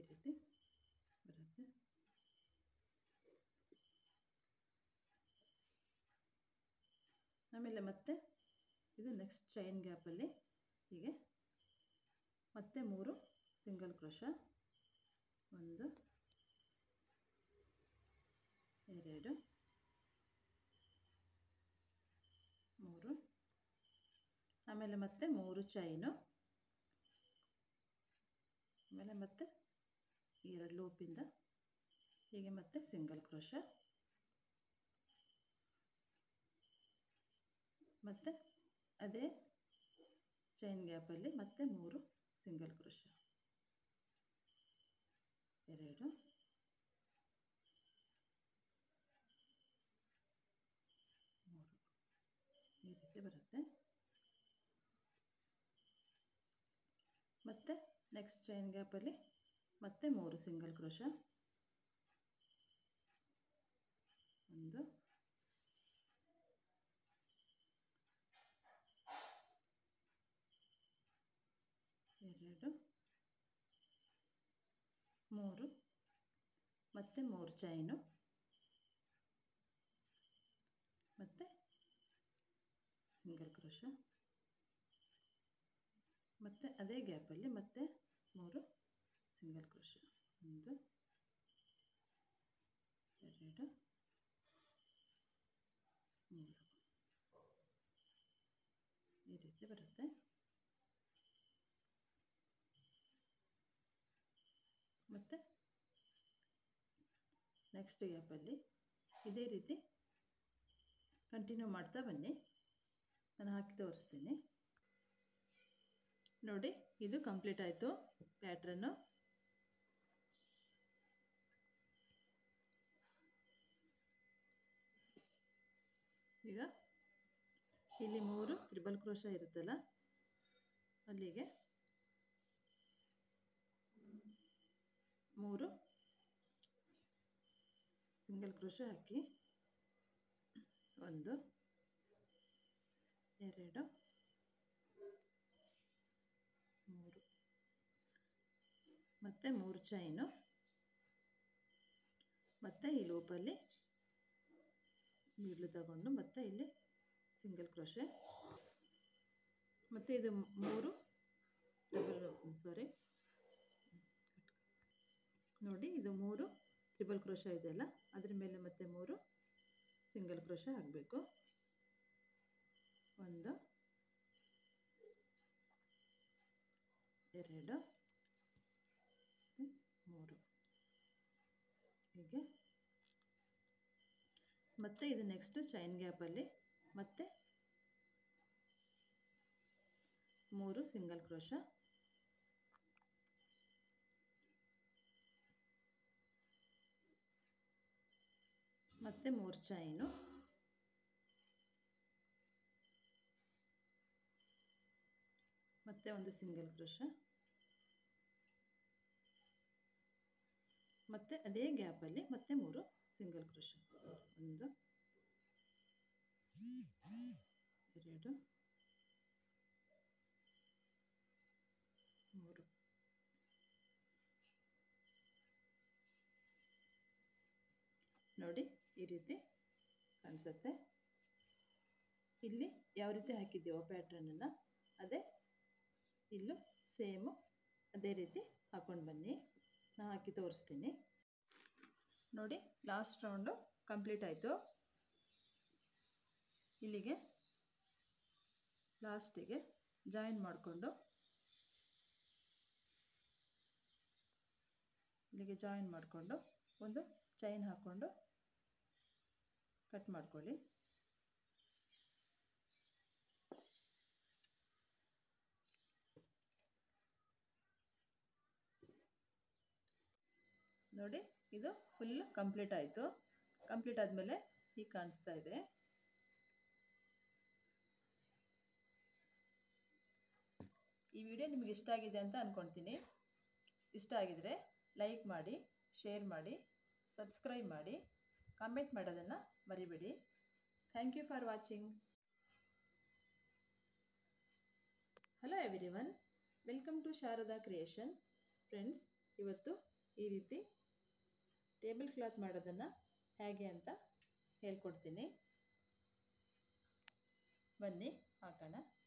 ಈ ರೀತಿ ಬರುತ್ತೆ ಆಮೇಲೆ ಮತ್ತೆ ಇದು ನೆಕ್ಸ್ಟ್ ಚೈನ್ ಗ್ಯಾಪಲ್ಲಿ ಹೀಗೆ ಮತ್ತೆ ಮೂರು ಸಿಂಗಲ್ ಕ್ರೋಶ ಒಂದು ಎರಡು ಮೂರು ಆಮೇಲೆ ಮತ್ತೆ ಮೂರು ಚೈನು ಆಮೇಲೆ ಮತ್ತೆ ಎರಡು ಲೂಪಿಂದ ಹೀಗೆ ಮತ್ತೆ ಸಿಂಗಲ್ ಕ್ರೋಶ ಮತ್ತು ಅದೇ ಚೈನ್ ಗ್ಯಾಪಲ್ಲಿ ಮತ್ತೆ ಮೂರು ಸಿಂಗಲ್ ಕ್ರೋಶ ಎರಡು ಮೂರು ಈ ರೀತಿ ಬರುತ್ತೆ ಮತ್ತು ನೆಕ್ಸ್ಟ್ ಚೈನ್ ಗ್ಯಾಪಲ್ಲಿ ಮತ್ತೆ ಮೂರು ಸಿಂಗಲ್ ಕ್ರೋಶ ಒಂದು ಎರಡು ಮೂರು ಮತ್ತು ಮೂರು ಚೈನು ಮತ್ತು ಸಿಂಗಲ್ ಕ್ರೋಶ ಮತ್ತು ಅದೇ ಗ್ಯಾಪಲ್ಲಿ ಮತ್ತೆ ಮೂರು ಸಿಂಗಲ್ ಕ್ರೋಶ ಒಂದು ಎರಡು ಮೂರು ಈ ರೀತಿ ಬರುತ್ತೆ ಮತ್ತು ನೆಕ್ಸ್ಟ್ ಗ್ಯಾಪಲ್ಲಿ ಇದೇ ರೀತಿ ಕಂಟಿನ್ಯೂ ಮಾಡ್ತಾ ಬನ್ನಿ ನಾನು ಹಾಕಿ ತೋರಿಸ್ತೀನಿ ನೋಡಿ ಇದು ಕಂಪ್ಲೀಟ್ ಆಯಿತು ಪ್ಯಾಟ್ರನ್ನು ಈಗ ಇಲ್ಲಿ ಮೂರು ತ್ರಿಬಲ್ ಕ್ರೋಶ ಇರುತ್ತಲ್ಲ ಅಲ್ಲಿಗೆ ಮೂರು ಸಿಂಗಲ್ ಕ್ರೋಶ ಹಾಕಿ ಒಂದು ಎರಡು ಮೂರು ಮತ್ತು ಮೂರು ಚೈನು ಮತ್ತು ಈ ಲೂಪಲ್ಲಿ ನೀಡ್ಲು ತಗೊಂಡು ಮತ್ತೆ ಇಲ್ಲಿ ಸಿಂಗಲ್ ಕ್ರೋಶೆ ಮತ್ತು ಇದು ಮೂರು ಡಬಲ್ ಸಾರಿ ನೋಡಿ ಇದು ಮೂರು ತ್ರಿಬಲ್ ಕ್ರೋಶ ಇದೆಯಲ್ಲ ಅದ್ರ ಮೇಲೆ ಮತ್ತೆ ಮೂರು ಸಿಂಗಲ್ ಕ್ರೋಶ ಹಾಕಬೇಕು ಒಂದು ಎರಡು ಮೂರು ಹೀಗೆ ಮತ್ತು ಇದು ನೆಕ್ಸ್ಟ್ ಚೈನ್ ಗ್ಯಾಪಲ್ಲಿ ಮತ್ತೆ ಮೂರು ಸಿಂಗಲ್ ಕ್ರೋಶ ಮತ್ತು ಮೂರು ಚೈನು ಮತ್ತು ಒಂದು ಸಿಂಗಲ್ ಕ್ರೋಶ ಮತ್ತು ಅದೇ ಗ್ಯಾಪಲ್ಲಿ ಮತ್ತೆ ಮೂರು ಸಿಂಗಲ್ ಕ್ರೋಶ ಒಂದು ಎರಡು ಮೂರು ನೋಡಿ ಈ ರೀತಿ ಕಾಣಿಸುತ್ತೆ ಇಲ್ಲಿ ಯಾವ ರೀತಿ ಹಾಕಿದ್ದೀವೋ ಪ್ಯಾಟ್ರನನ್ನು ಅದೇ ಇಲ್ಲೂ ಸೇಮು ಅದೇ ರೀತಿ ಹಾಕ್ಕೊಂಡು ಬನ್ನಿ ನಾನು ಹಾಕಿ ತೋರಿಸ್ತೀನಿ ನೋಡಿ ಲಾಸ್ಟ್ ರೌಂಡು ಕಂಪ್ಲೀಟ್ ಆಯಿತು ಇಲ್ಲಿಗೆ ಲಾಸ್ಟಿಗೆ ಜಾಯಿನ್ ಮಾಡಿಕೊಂಡು ಇಲ್ಲಿಗೆ ಜಾಯಿನ್ ಮಾಡಿಕೊಂಡು ಒಂದು ಚೈನ್ ಹಾಕ್ಕೊಂಡು ಕಟ್ ಮಾಡ್ಕೊಳ್ಳಿ ನೋಡಿ ಇದು ಫುಲ್ ಕಂಪ್ಲೀಟ್ ಆಯಿತು ಕಂಪ್ಲೀಟ್ ಆದಮೇಲೆ ಹೀಗೆ ಕಾಣಿಸ್ತಾ ಇದೆ ಈ ವಿಡಿಯೋ ನಿಮಗೆ ಇಷ್ಟ ಆಗಿದೆ ಅಂತ ಅಂದ್ಕೊಳ್ತೀನಿ ಇಷ್ಟ ಆಗಿದರೆ ಲೈಕ್ ಮಾಡಿ ಶೇರ್ ಮಾಡಿ ಸಬ್ಸ್ಕ್ರೈಬ್ ಮಾಡಿ ಕಾಮೆಂಟ್ ಮಾಡೋದನ್ನು ಮರಿಬೇಡಿ thank you for watching hello everyone welcome to Sharada creation friends ಇವತ್ತು ಈ ರೀತಿ ಟೇಬಲ್ ಕ್ಲಾತ್ ಮಾಡೋದನ್ನು ಹೇಗೆ ಅಂತ ಹೇಳ್ಕೊಡ್ತೀನಿ ಬನ್ನಿ ಹಾಕೋಣ